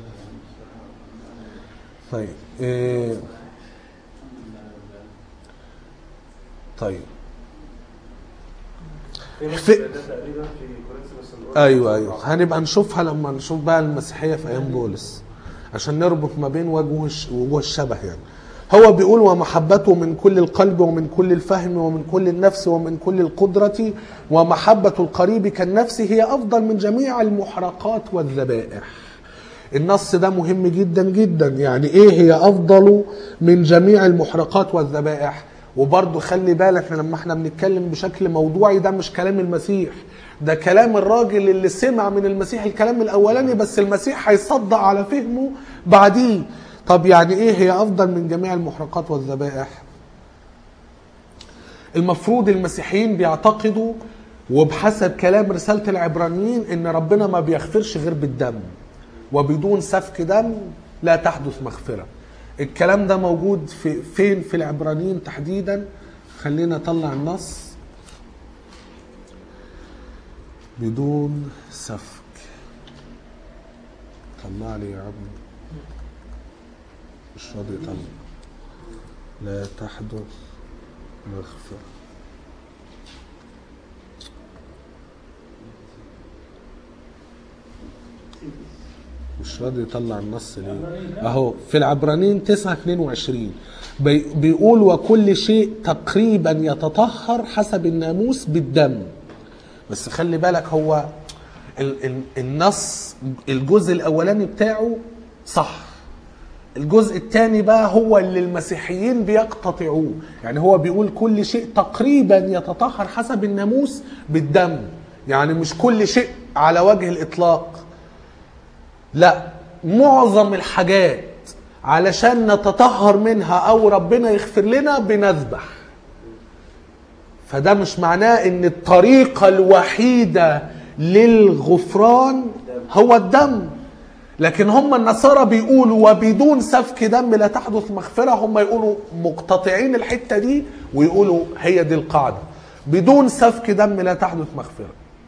طيب إيه طيب في نفس في- ده تقريبا في كورنثوس الأولى ايوه ايوه هنبقى نشوفها لما نشوف بقى المسيحيه في ايام بولس عشان نربط ما بين وجوه الش- وجوه الشبه يعني هو بيقول ومحبته من كل القلب ومن كل الفهم ومن كل النفس ومن كل القدرة ومحبة القريب كالنفس هي أفضل من جميع المحرقات والذبائح النص ده مهم جدا جدا يعني ايه هي افضل من جميع المحرقات والذبائح وبرضه خلي بالك لما احنا بنتكلم بشكل موضوعي ده مش كلام المسيح ده كلام الراجل اللي سمع من المسيح الكلام الاولاني بس المسيح هيصدق على فهمه بعديه طب يعني ايه هي افضل من جميع المحرقات والذبائح المفروض المسيحيين بيعتقدوا وبحسب كلام رسالة العبرانيين ان ربنا ما بيغفرش غير بالدم وبدون سفك دم لا تحدث مغفرة الكلام ده موجود في فين في العبرانيين تحديدا خلينا نطلع النص بدون سفك طلع لي يا عم مش راضي يطلع لا تحدث مغفرة مش راضي يطلع النص ليه اهو في العبرانيين 9 22 بي بيقول وكل شيء تقريبا يتطهر حسب الناموس بالدم بس خلي بالك هو ال ال النص الجزء الاولاني بتاعه صح الجزء الثاني بقى هو اللي المسيحيين بيقتطعوه يعني هو بيقول كل شيء تقريبا يتطهر حسب الناموس بالدم يعني مش كل شيء على وجه الاطلاق لا معظم الحاجات علشان نتطهر منها او ربنا يغفر لنا بنذبح فده مش معناه ان الطريقة الوحيدة للغفران هو الدم لكن هم النصارى بيقولوا وبدون سفك دم لا تحدث مغفرة هم يقولوا مقتطعين الحتة دي ويقولوا هي دي القاعدة بدون سفك دم لا تحدث مغفرة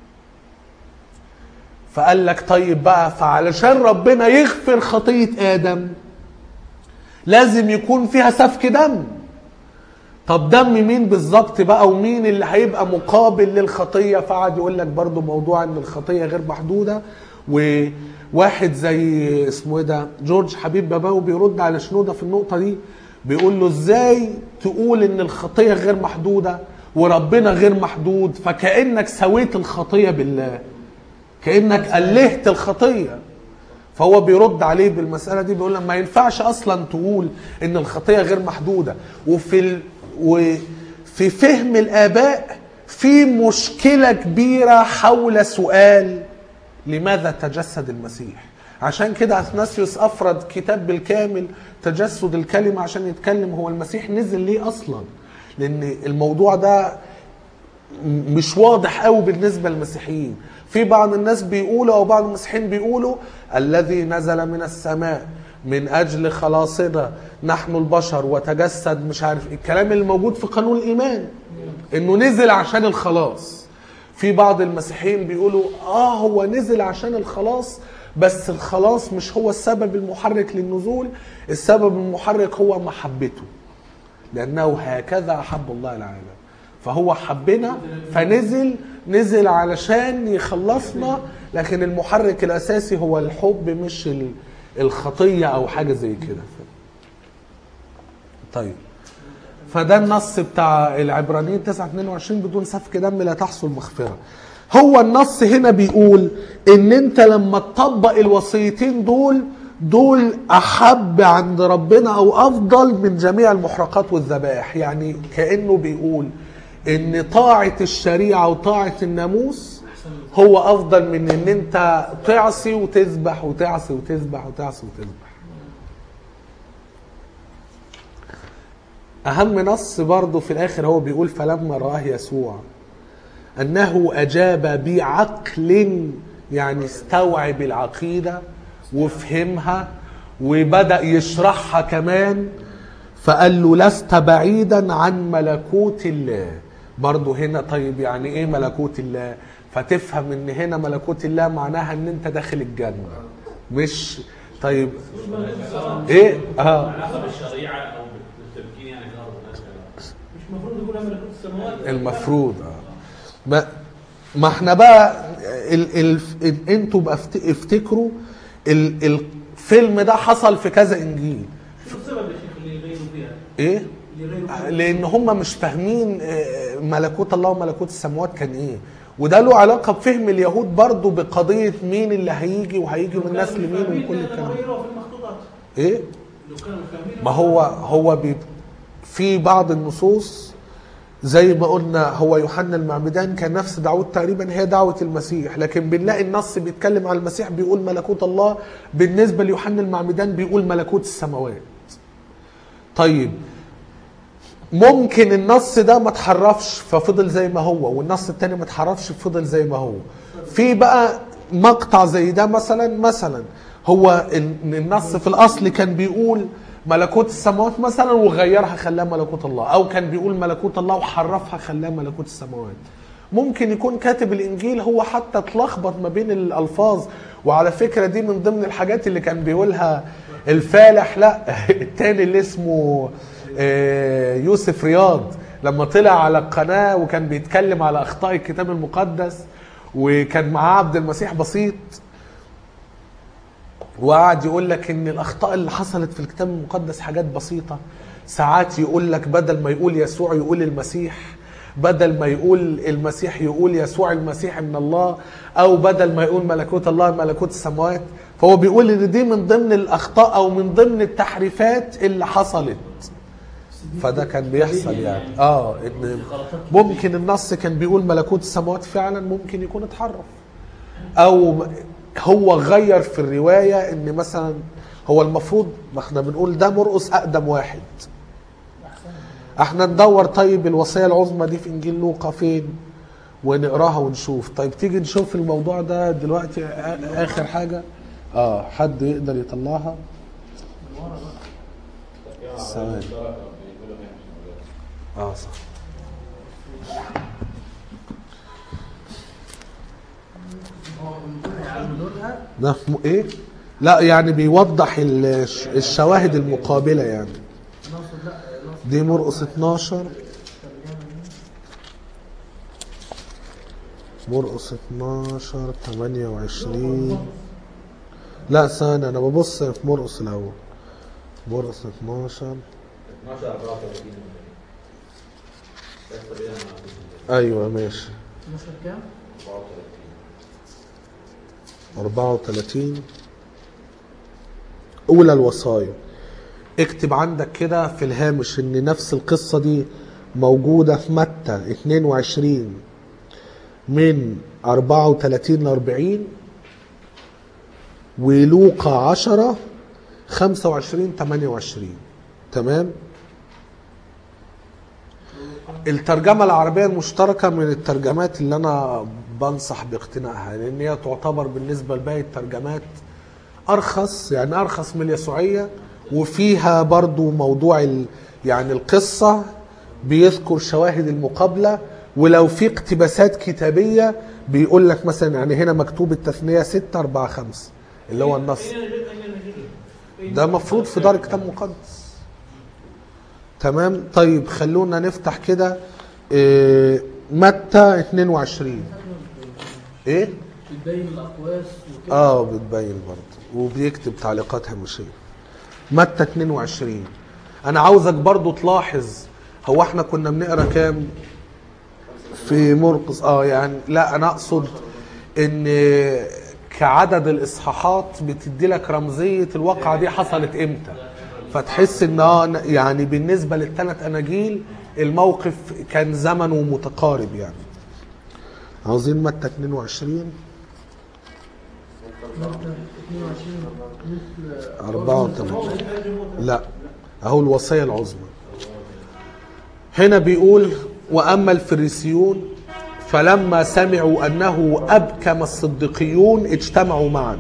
فقال لك طيب بقى فعلشان ربنا يغفر خطية آدم لازم يكون فيها سفك دم طب دم مين بالظبط بقى ومين اللي هيبقى مقابل للخطية فقعد يقول لك برضو موضوع ان الخطية غير محدودة وواحد زي اسمه ايه ده جورج حبيب باباو بيرد على شنودة في النقطة دي بيقول له ازاي تقول ان الخطية غير محدودة وربنا غير محدود فكأنك سويت الخطية بالله كأنك ألهت الخطية فهو بيرد عليه بالمسألة دي بيقول له ما ينفعش أصلا تقول إن الخطية غير محدودة وفي ال... وفي فهم الآباء في مشكلة كبيرة حول سؤال لماذا تجسد المسيح عشان كده اثناسيوس افرد كتاب بالكامل تجسد الكلمه عشان يتكلم هو المسيح نزل ليه اصلا لان الموضوع ده مش واضح قوي بالنسبه للمسيحيين في بعض الناس بيقولوا او بعض المسيحيين بيقولوا الذي نزل من السماء من اجل خلاصنا نحن البشر وتجسد مش عارف إيه. الكلام اللي موجود في قانون الايمان انه نزل عشان الخلاص في بعض المسيحيين بيقولوا اه هو نزل عشان الخلاص بس الخلاص مش هو السبب المحرك للنزول السبب المحرك هو محبته لانه هكذا احب الله العالم فهو حبنا فنزل نزل علشان يخلصنا لكن المحرك الاساسي هو الحب مش ال- الخطيه او حاجه زي كده طيب فده النص بتاع العبرانيين 9 22 بدون سفك دم لا تحصل مغفره هو النص هنا بيقول ان انت لما تطبق الوصيتين دول دول احب عند ربنا او افضل من جميع المحرقات والذبائح يعني كانه بيقول ان طاعه الشريعه وطاعه الناموس هو افضل من ان انت تعصي وتذبح وتعصي وتذبح وتعصي وتذبح اهم نص برضه في الاخر هو بيقول فلما راه يسوع انه اجاب بعقل يعني استوعب العقيده وفهمها وبدا يشرحها كمان فقال له لست بعيدا عن ملكوت الله برضو هنا طيب يعني ايه ملكوت الله فتفهم ان هنا ملكوت الله معناها ان انت داخل الجنه مش طيب ايه اه على حسب الشريعه او بالتمكين يعني في الارض مالهاش علاقة. مش المفروض يقول ملكوت السماوات المفروض اه ما, ما احنا بقى ال ال ال انتوا بقى افت- افتكروا ال الفيلم ده حصل في كذا انجيل شو السبب يا شيخ اللي يغيروا فيها؟ ايه اللي يغيروا فيها لان هم مش فاهمين آه، ملكوت الله وملكوت السماوات كان ايه وده له علاقه بفهم اليهود برضو بقضيه مين اللي هيجي وهيجي من نسل مين وكل الكلام ده. غيروا في المخطوطات ايه لو كانوا فاهمين ما هو هو بي في بعض النصوص زي ما قلنا هو يوحنا المعمدان كان نفس دعوته تقريبا هي دعوة المسيح لكن بنلاقي النص بيتكلم عن المسيح بيقول ملكوت الله بالنسبة ليوحنا المعمدان بيقول ملكوت السماوات طيب ممكن النص ده ما اتحرفش ففضل زي ما هو والنص التاني ما اتحرفش فضل زي ما هو في بقى مقطع زي ده مثلا مثلا هو ال- النص في الاصل كان بيقول ملكوت السماوات مثلا وغيرها خلاها ملكوت الله او كان بيقول ملكوت الله وحرفها خلاها ملكوت السماوات ممكن يكون كاتب الانجيل هو حتى اتلخبط ما بين الالفاظ وعلى فكره دي من ضمن الحاجات اللي كان بيقولها الفالح لا التاني اللي اسمه آه، يوسف رياض لما طلع على القناه وكان بيتكلم على اخطاء الكتاب المقدس وكان معاه عبد المسيح بسيط وقعد يقول لك ان الاخطاء اللي حصلت في الكتاب المقدس حاجات بسيطه ساعات يقول لك بدل ما يقول يسوع يقول المسيح بدل ما يقول المسيح يقول يسوع المسيح من الله او بدل ما يقول ملكوت الله ملكوت السماوات فهو بيقول ان دي من ضمن الاخطاء او من ضمن التحريفات اللي حصلت فده كان بيحصل يعني اه ان ممكن النص كان بيقول ملكوت السماوات فعلا ممكن يكون اتحرف او هو غير في الروايه ان مثلا هو المفروض ما احنا بنقول ده مرقس اقدم واحد احنا ندور طيب الوصيه العظمى دي في انجيل لوقا فين ونقراها ونشوف طيب تيجي نشوف الموضوع ده دلوقتي آ- اخر حاجه اه حد يقدر يطلعها ثواني اه صح هو المفروض يعملوا لها ده في م- ايه لا يعني بيوضح الش- الشواهد المقابله يعني نقصد لا نقصد دي مرقس 12 ترجمه دي مرقس 12 28 لا ثانية أنا ببص في مرقس الأول مرقس 12 12 34 يحصل ايه مع أيوة ماشي 12 كام؟ 34 أولى الوصايا اكتب عندك كده في الهامش إن نفس القصة دي موجودة في متى 22 من 34 ل 40 ولوقا 10 25 28 تمام الترجمة العربية المشتركة من الترجمات اللي أنا بنصح باقتنائها لأن هي تعتبر بالنسبة لباقي الترجمات أرخص يعني أرخص من اليسوعية وفيها برضو موضوع ال يعني القصة بيذكر شواهد المقابلة ولو في اقتباسات كتابية بيقول لك مثلا يعني هنا مكتوب التثنية 6 4 5 اللي هو النص اين نجد اين نجد ده مفروض في دار كتاب مقدس تمام طيب خلونا نفتح كده إيه، متى 22 ايه بتبين الاقواس وكده اه بتبين برضه وبيكتب تعليقات هامشيه متى 22 انا عاوزك برضه تلاحظ هو احنا كنا بنقرا كام في مرقس اه يعني لا انا اقصد ان كعدد الاصحاحات بتدي لك رمزيه الواقعه دي حصلت امتى فتحس ان اه يعني بالنسبه للثلاث اناجيل الموقف كان زمنه متقارب يعني عاوزين متى 22 متى 22 مثل 84 لا اهو الوصيه العظمى هنا بيقول واما الفريسيون فلما سمعوا أنه أبكم الصديقيون اجتمعوا معا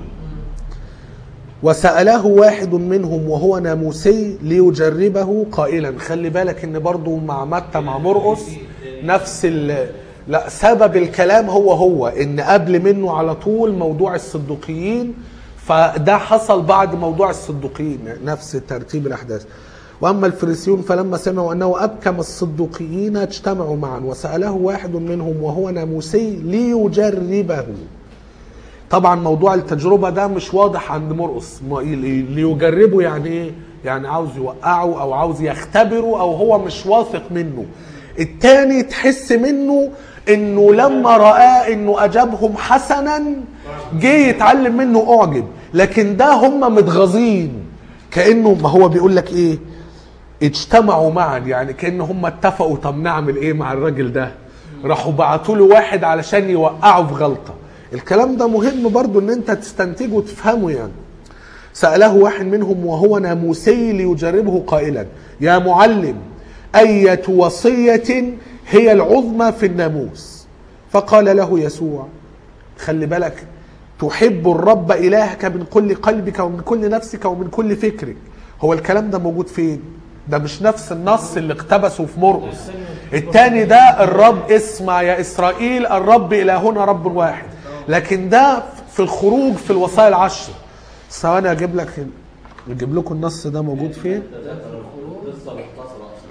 وسأله واحد منهم وهو ناموسي ليجربه قائلا خلي بالك ان برضو مع متى مع مرقس نفس ال لا سبب الكلام هو هو ان قبل منه على طول موضوع الصدوقيين فده حصل بعد موضوع الصدوقيين نفس ترتيب الاحداث واما الفريسيون فلما سمعوا انه ابكم الصدوقيين اجتمعوا معا وساله واحد منهم وهو ناموسي ليجربه طبعا موضوع التجربة ده مش واضح عند مرقس ما- ليجربه يعني ايه يعني عاوز يوقعه او عاوز يختبره او هو مش واثق منه التاني تحس منه انه لما رآه انه اجابهم حسنا جه يتعلم منه اعجب لكن ده هم متغاظين كانه ما هو بيقول لك ايه اجتمعوا معا يعني كان هم اتفقوا طب نعمل ايه مع الراجل ده راحوا بعتوا له واحد علشان يوقعه في غلطه الكلام ده مهم برضو ان انت تستنتجه وتفهمه يعني سأله واحد منهم وهو ناموسي ليجربه قائلا يا معلم أية وصية هي العظمى في الناموس فقال له يسوع خلي بالك تحب الرب إلهك من كل قلبك ومن كل نفسك ومن كل فكرك هو الكلام ده موجود فين ده مش نفس النص اللي اقتبسه في مرقس التاني ده الرب اسمع يا إسرائيل الرب إلهنا رب واحد لكن ده في الخروج في الوصايا العشر ثواني اجيب لك اجيب لكم النص ده موجود فين قصه مختصره اصلا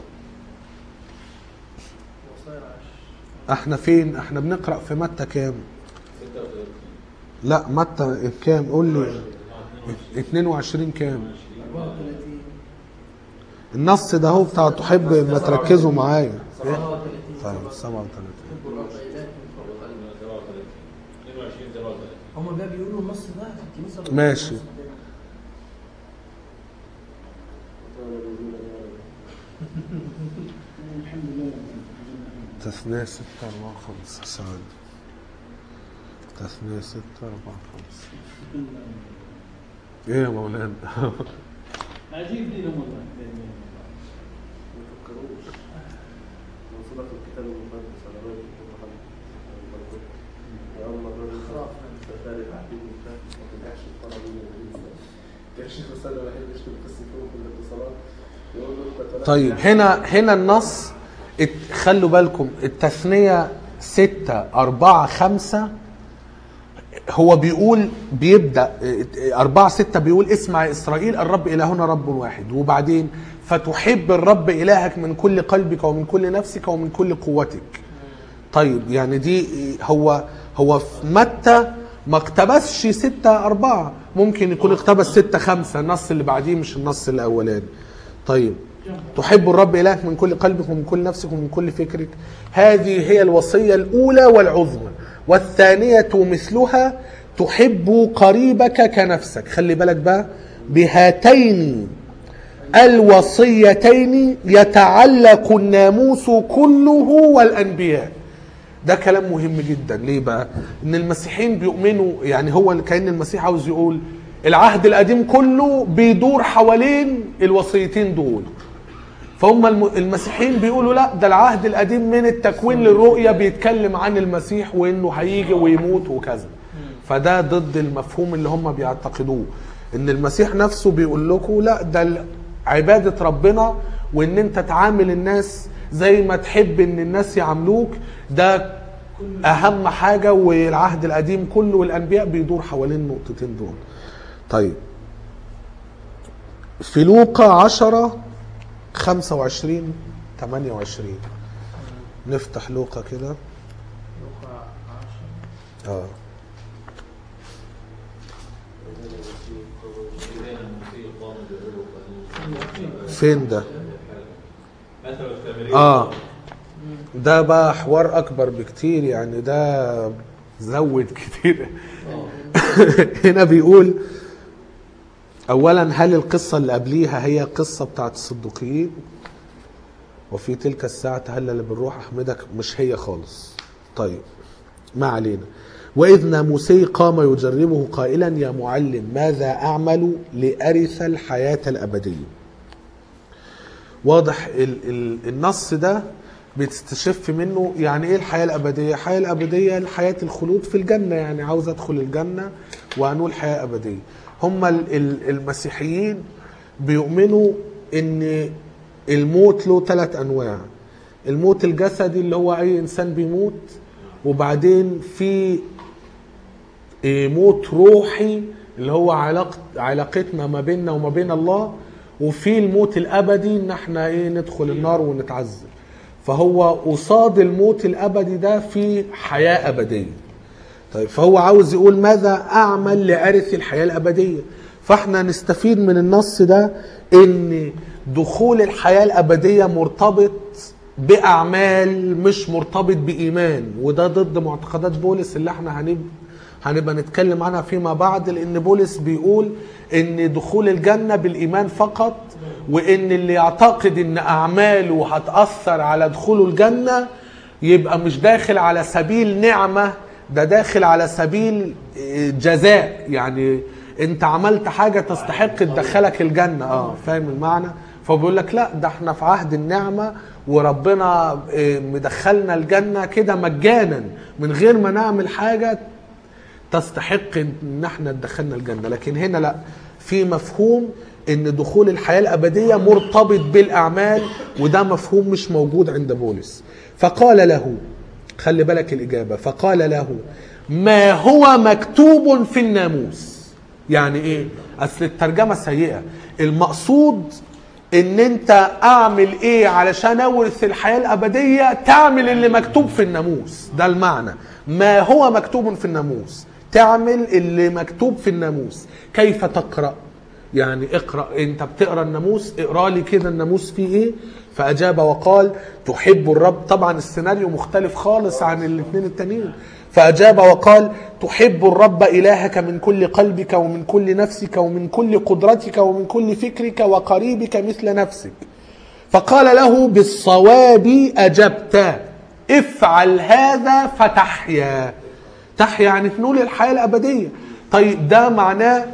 وصايا العشر احنا فين احنا بنقرا في متى كام 36 لا متى كام قول لي 22 كام 34 النص ده هو بتاع تحب ما تركزوا معايا 37 طيب 37 تحب الرب إلهك من كل قلبك. 37 22 37 هما بقى بيقولوا النص ده في الكنيسه ولا ماشي. في النص التاني؟ تثنية 6 4 5 ثواني تثنية 6 4 5 ايه يا مولانا عجيب دينهم والله ما تفكروش موصولة في الكتاب المقدس على رجل المتحدث يا الله الرجل خلاص فارق عديد وبتاع ما ترجعش الفرع من يا شيخ بس انا ما بحبش القصه فيهم في الاتصالات يقول له انت ثلاث طيب هنا هنا النص ات- خلوا بالكم التثنية ستة أربعة خمسة هو بيقول بيبدأ اه، أربعة ستة بيقول اسمع يا إسرائيل الرب إلهنا رب واحد وبعدين فتحب الرب إلهك من كل قلبك ومن كل نفسك ومن كل قوتك طيب يعني دي هو هو في متى ما اقتبسش ستة أربعة ممكن يكون اقتبس ستة خمسة النص اللي بعديه مش النص الأولاني طيب تحب الرب إلهك من كل قلبك ومن كل نفسك ومن كل فكرك هذه هي الوصية الأولى والعظمى والثانية مثلها تحب قريبك كنفسك خلي بالك بقى بهاتين الوصيتين يتعلق الناموس كله والأنبياء ده كلام مهم جدا ليه بقى ان المسيحيين بيؤمنوا يعني هو كأن المسيح عاوز يقول العهد القديم كله بيدور حوالين الوصيتين دول فهم الم- المسيحيين بيقولوا لا ده العهد القديم من التكوين للرؤية بيتكلم عن المسيح وانه هيجي ويموت وكذا فده ضد المفهوم اللي هم بيعتقدوه ان المسيح نفسه بيقول لكم لا ده ال- عبادة ربنا وان انت تعامل الناس زي ما تحب ان الناس يعاملوك ده اهم حاجة والعهد القديم كله والانبياء بيدور حوالين النقطتين دول طيب في لوقا عشرة 25 28 نفتح لوقا كده لوقا 10 اه فين ده مثل التمرين اه ده بقى حوار اكبر بكتير يعني ده زود كتير هنا بيقول اولا هل القصه اللي قبليها هي قصه بتاعت الصدوقيين وفي تلك الساعه تهلل بالروح احمدك مش هي خالص طيب ما علينا واذ ناموسي قام يجربه قائلا يا معلم ماذا اعمل لارث الحياه الابديه واضح ال ال النص ده بتستشف منه يعني ايه الحياه الابديه الحياه الابديه الحياه الخلود في الجنه يعني عاوز ادخل الجنه وانول حياه ابديه هم ال- ال- المسيحيين بيؤمنوا ان الموت له ثلاث انواع الموت الجسدي اللي هو اي انسان بيموت وبعدين في إيه، موت روحي اللي هو علاقة علاقتنا ما بيننا وما بين الله وفي الموت الابدي ان احنا ايه ندخل النار ونتعذب فهو قصاد الموت الابدي ده في حياه ابديه طيب فهو عاوز يقول ماذا اعمل لارث الحياه الابديه فاحنا نستفيد من النص ده ان دخول الحياه الابديه مرتبط باعمال مش مرتبط بايمان وده ضد معتقدات بولس اللي احنا هنبقى هنبقى نتكلم عنها فيما بعد لان بولس بيقول ان دخول الجنه بالايمان فقط وان اللي يعتقد ان اعماله هتاثر على دخوله الجنه يبقى مش داخل على سبيل نعمه ده داخل على سبيل إيه، جزاء يعني انت عملت حاجه تستحق تدخلك الجنه اه فاهم المعنى فبيقول لك لا ده احنا في عهد النعمه وربنا إيه، مدخلنا الجنه كده مجانا من غير ما نعمل حاجه تستحق ان احنا ندخلنا الجنه لكن هنا لا في مفهوم ان دخول الحياه الابديه مرتبط بالاعمال وده مفهوم مش موجود عند بولس فقال له خلي بالك الاجابه فقال له ما هو مكتوب في الناموس يعني ايه اصل الترجمه سيئه المقصود ان انت اعمل ايه علشان اورث الحياه الابديه تعمل اللي مكتوب في الناموس ده المعنى ما هو مكتوب في الناموس تعمل اللي مكتوب في الناموس كيف تقرا يعني اقرا انت بتقرا الناموس اقرا لي كده الناموس فيه ايه فاجاب وقال تحب الرب طبعا السيناريو مختلف خالص عن الاثنين التانيين فاجاب وقال تحب الرب الهك من كل قلبك ومن كل نفسك ومن كل قدرتك ومن كل فكرك وقريبك مثل نفسك فقال له بالصواب اجبت افعل هذا فتحيا تحيا يعني تنول الحياه الابديه طيب ده معناه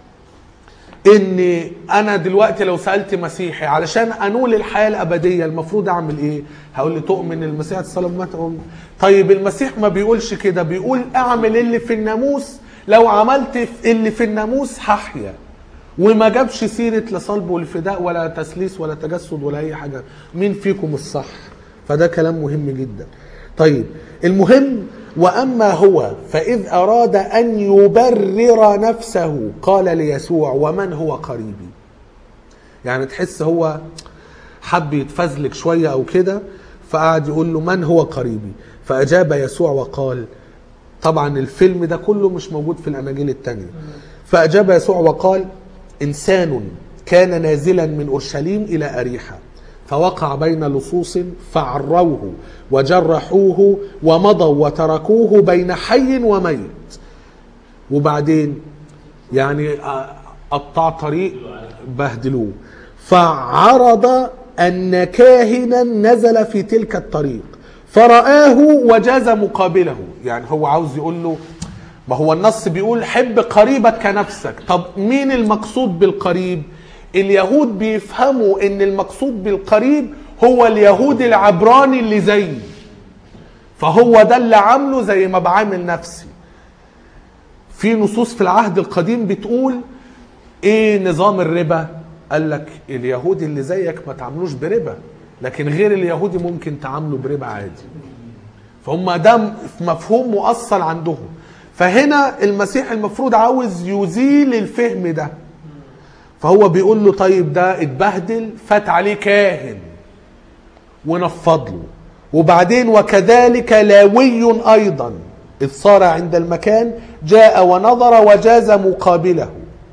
ان انا دلوقتي لو سالت مسيحي علشان انول الحياه الابديه المفروض اعمل ايه هقول لي تؤمن المسيح صلى الله عليه وسلم طيب المسيح ما بيقولش كده بيقول اعمل اللي في الناموس لو عملت اللي في الناموس هحيا وما جابش سيره لا صلب والفداء ولا تسليس ولا تجسد ولا اي حاجه مين فيكم الصح فده كلام مهم جدا طيب المهم واما هو فاذ اراد ان يبرر نفسه قال ليسوع ومن هو قريبي يعني تحس هو حب يتفزلك شويه او كده فقعد يقول له من هو قريبي فاجاب يسوع وقال طبعا الفيلم ده كله مش موجود في الاناجيل التانية فاجاب يسوع وقال انسان كان نازلا من اورشليم الى اريحه فوقع بين لصوص فعروه وجرحوه ومضوا وتركوه بين حي وميت وبعدين يعني قطع طريق بهدلوه فعرض أن كاهنا نزل في تلك الطريق فرآه وجاز مقابله يعني هو عاوز يقول له ما هو النص بيقول حب قريبك كنفسك طب مين المقصود بالقريب اليهود بيفهموا ان المقصود بالقريب هو اليهود العبراني اللي زيي فهو ده اللي عامله زي ما بعامل نفسي في نصوص في العهد القديم بتقول ايه نظام الربا قال لك اليهودي اللي زيك ما تعاملوش بربا لكن غير اليهودي ممكن تعامله بربا عادي فهم ده مفهوم مؤصل عندهم فهنا المسيح المفروض عاوز يزيل الفهم ده فهو بيقول له طيب ده اتبهدل فات عليه كاهن ونفض له وبعدين وكذلك لاوي ايضا اذ صار عند المكان جاء ونظر وجاز مقابله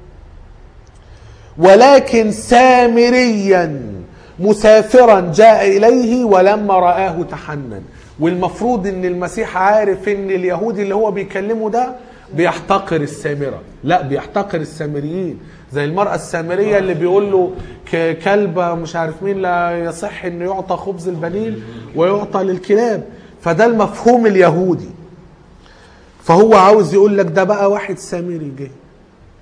ولكن سامريا مسافرا جاء اليه ولما رآه تحنن والمفروض ان المسيح عارف ان اليهودي اللي هو بيكلمه ده بيحتقر السامره لا بيحتقر السامريين زي المرأة السامرية اللي بيقول له ك- كلبة مش عارف مين لا يصح انه يعطى خبز البنين ويعطى للكلاب فده المفهوم اليهودي فهو عاوز يقول لك ده بقى واحد سامري جه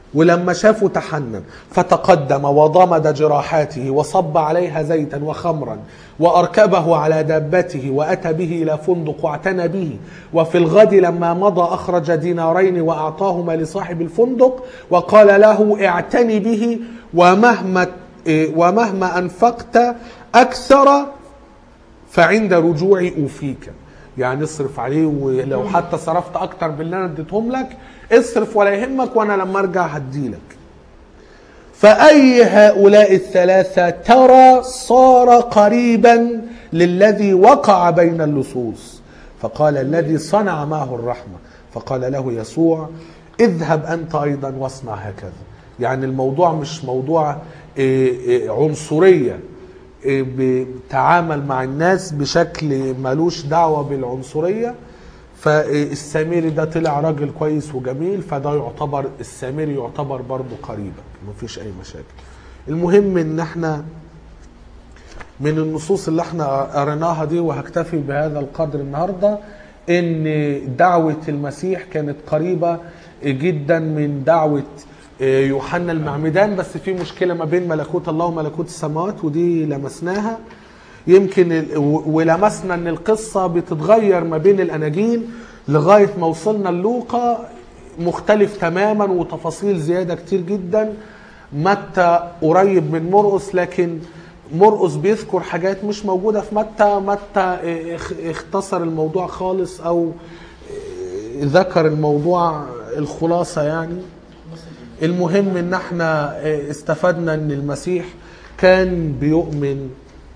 ولما شافه تحنن فتقدم وضمد جراحاته وصب عليها زيتا وخمرا وأركبه على دابته وأتى به إلى فندق واعتنى به وفي الغد لما مضى أخرج دينارين وأعطاهما لصاحب الفندق وقال له اعتني به ومهما إيه، ومهما أنفقت أكثر فعند رجوعي أوفيك يعني اصرف عليه ولو حتى صرفت اكتر باللي انا اديتهم لك اصرف ولا يهمك وانا لما ارجع هديلك فأي هؤلاء الثلاثة ترى صار قريبا للذي وقع بين اللصوص فقال الذي صنع معه الرحمة فقال له يسوع اذهب أنت أيضا واصنع هكذا يعني الموضوع مش موضوع إيه، إيه، عنصرية إيه، بتعامل مع الناس بشكل ملوش دعوة بالعنصرية فالسامري ده طلع راجل كويس وجميل فده يعتبر السامري يعتبر برضه قريبك مفيش اي مشاكل المهم ان احنا من النصوص اللي احنا قريناها دي وهكتفي بهذا القدر النهارده ان دعوه المسيح كانت قريبه جدا من دعوه يوحنا المعمدان بس في مشكله ما بين ملكوت الله وملكوت السماوات ودي لمسناها يمكن ال- و- ولمسنا ان القصه بتتغير ما بين الاناجيل لغايه ما وصلنا للوقا مختلف تماما وتفاصيل زياده كتير جدا متى قريب من مرقس لكن مرقس بيذكر حاجات مش موجوده في متى متى اخ- اختصر الموضوع خالص او ذكر الموضوع الخلاصه يعني المهم ان احنا استفدنا ان المسيح كان بيؤمن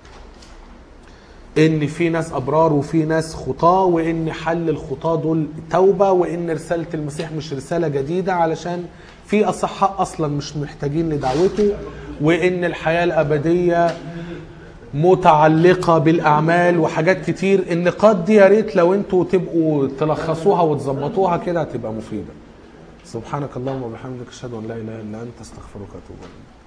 ان في ناس ابرار وفي ناس خطاه وان حل الخطاه دول توبه وان رساله المسيح مش رساله جديده علشان في اصحاء اصلا مش محتاجين لدعوته وان الحياه الابديه متعلقه بالاعمال وحاجات كتير النقاط دي يا ريت لو انتوا تبقوا تلخصوها وتظبطوها كده هتبقى مفيده سبحانك اللهم وبحمدك اشهد ان لا اله الا انت استغفرك واتوب اليك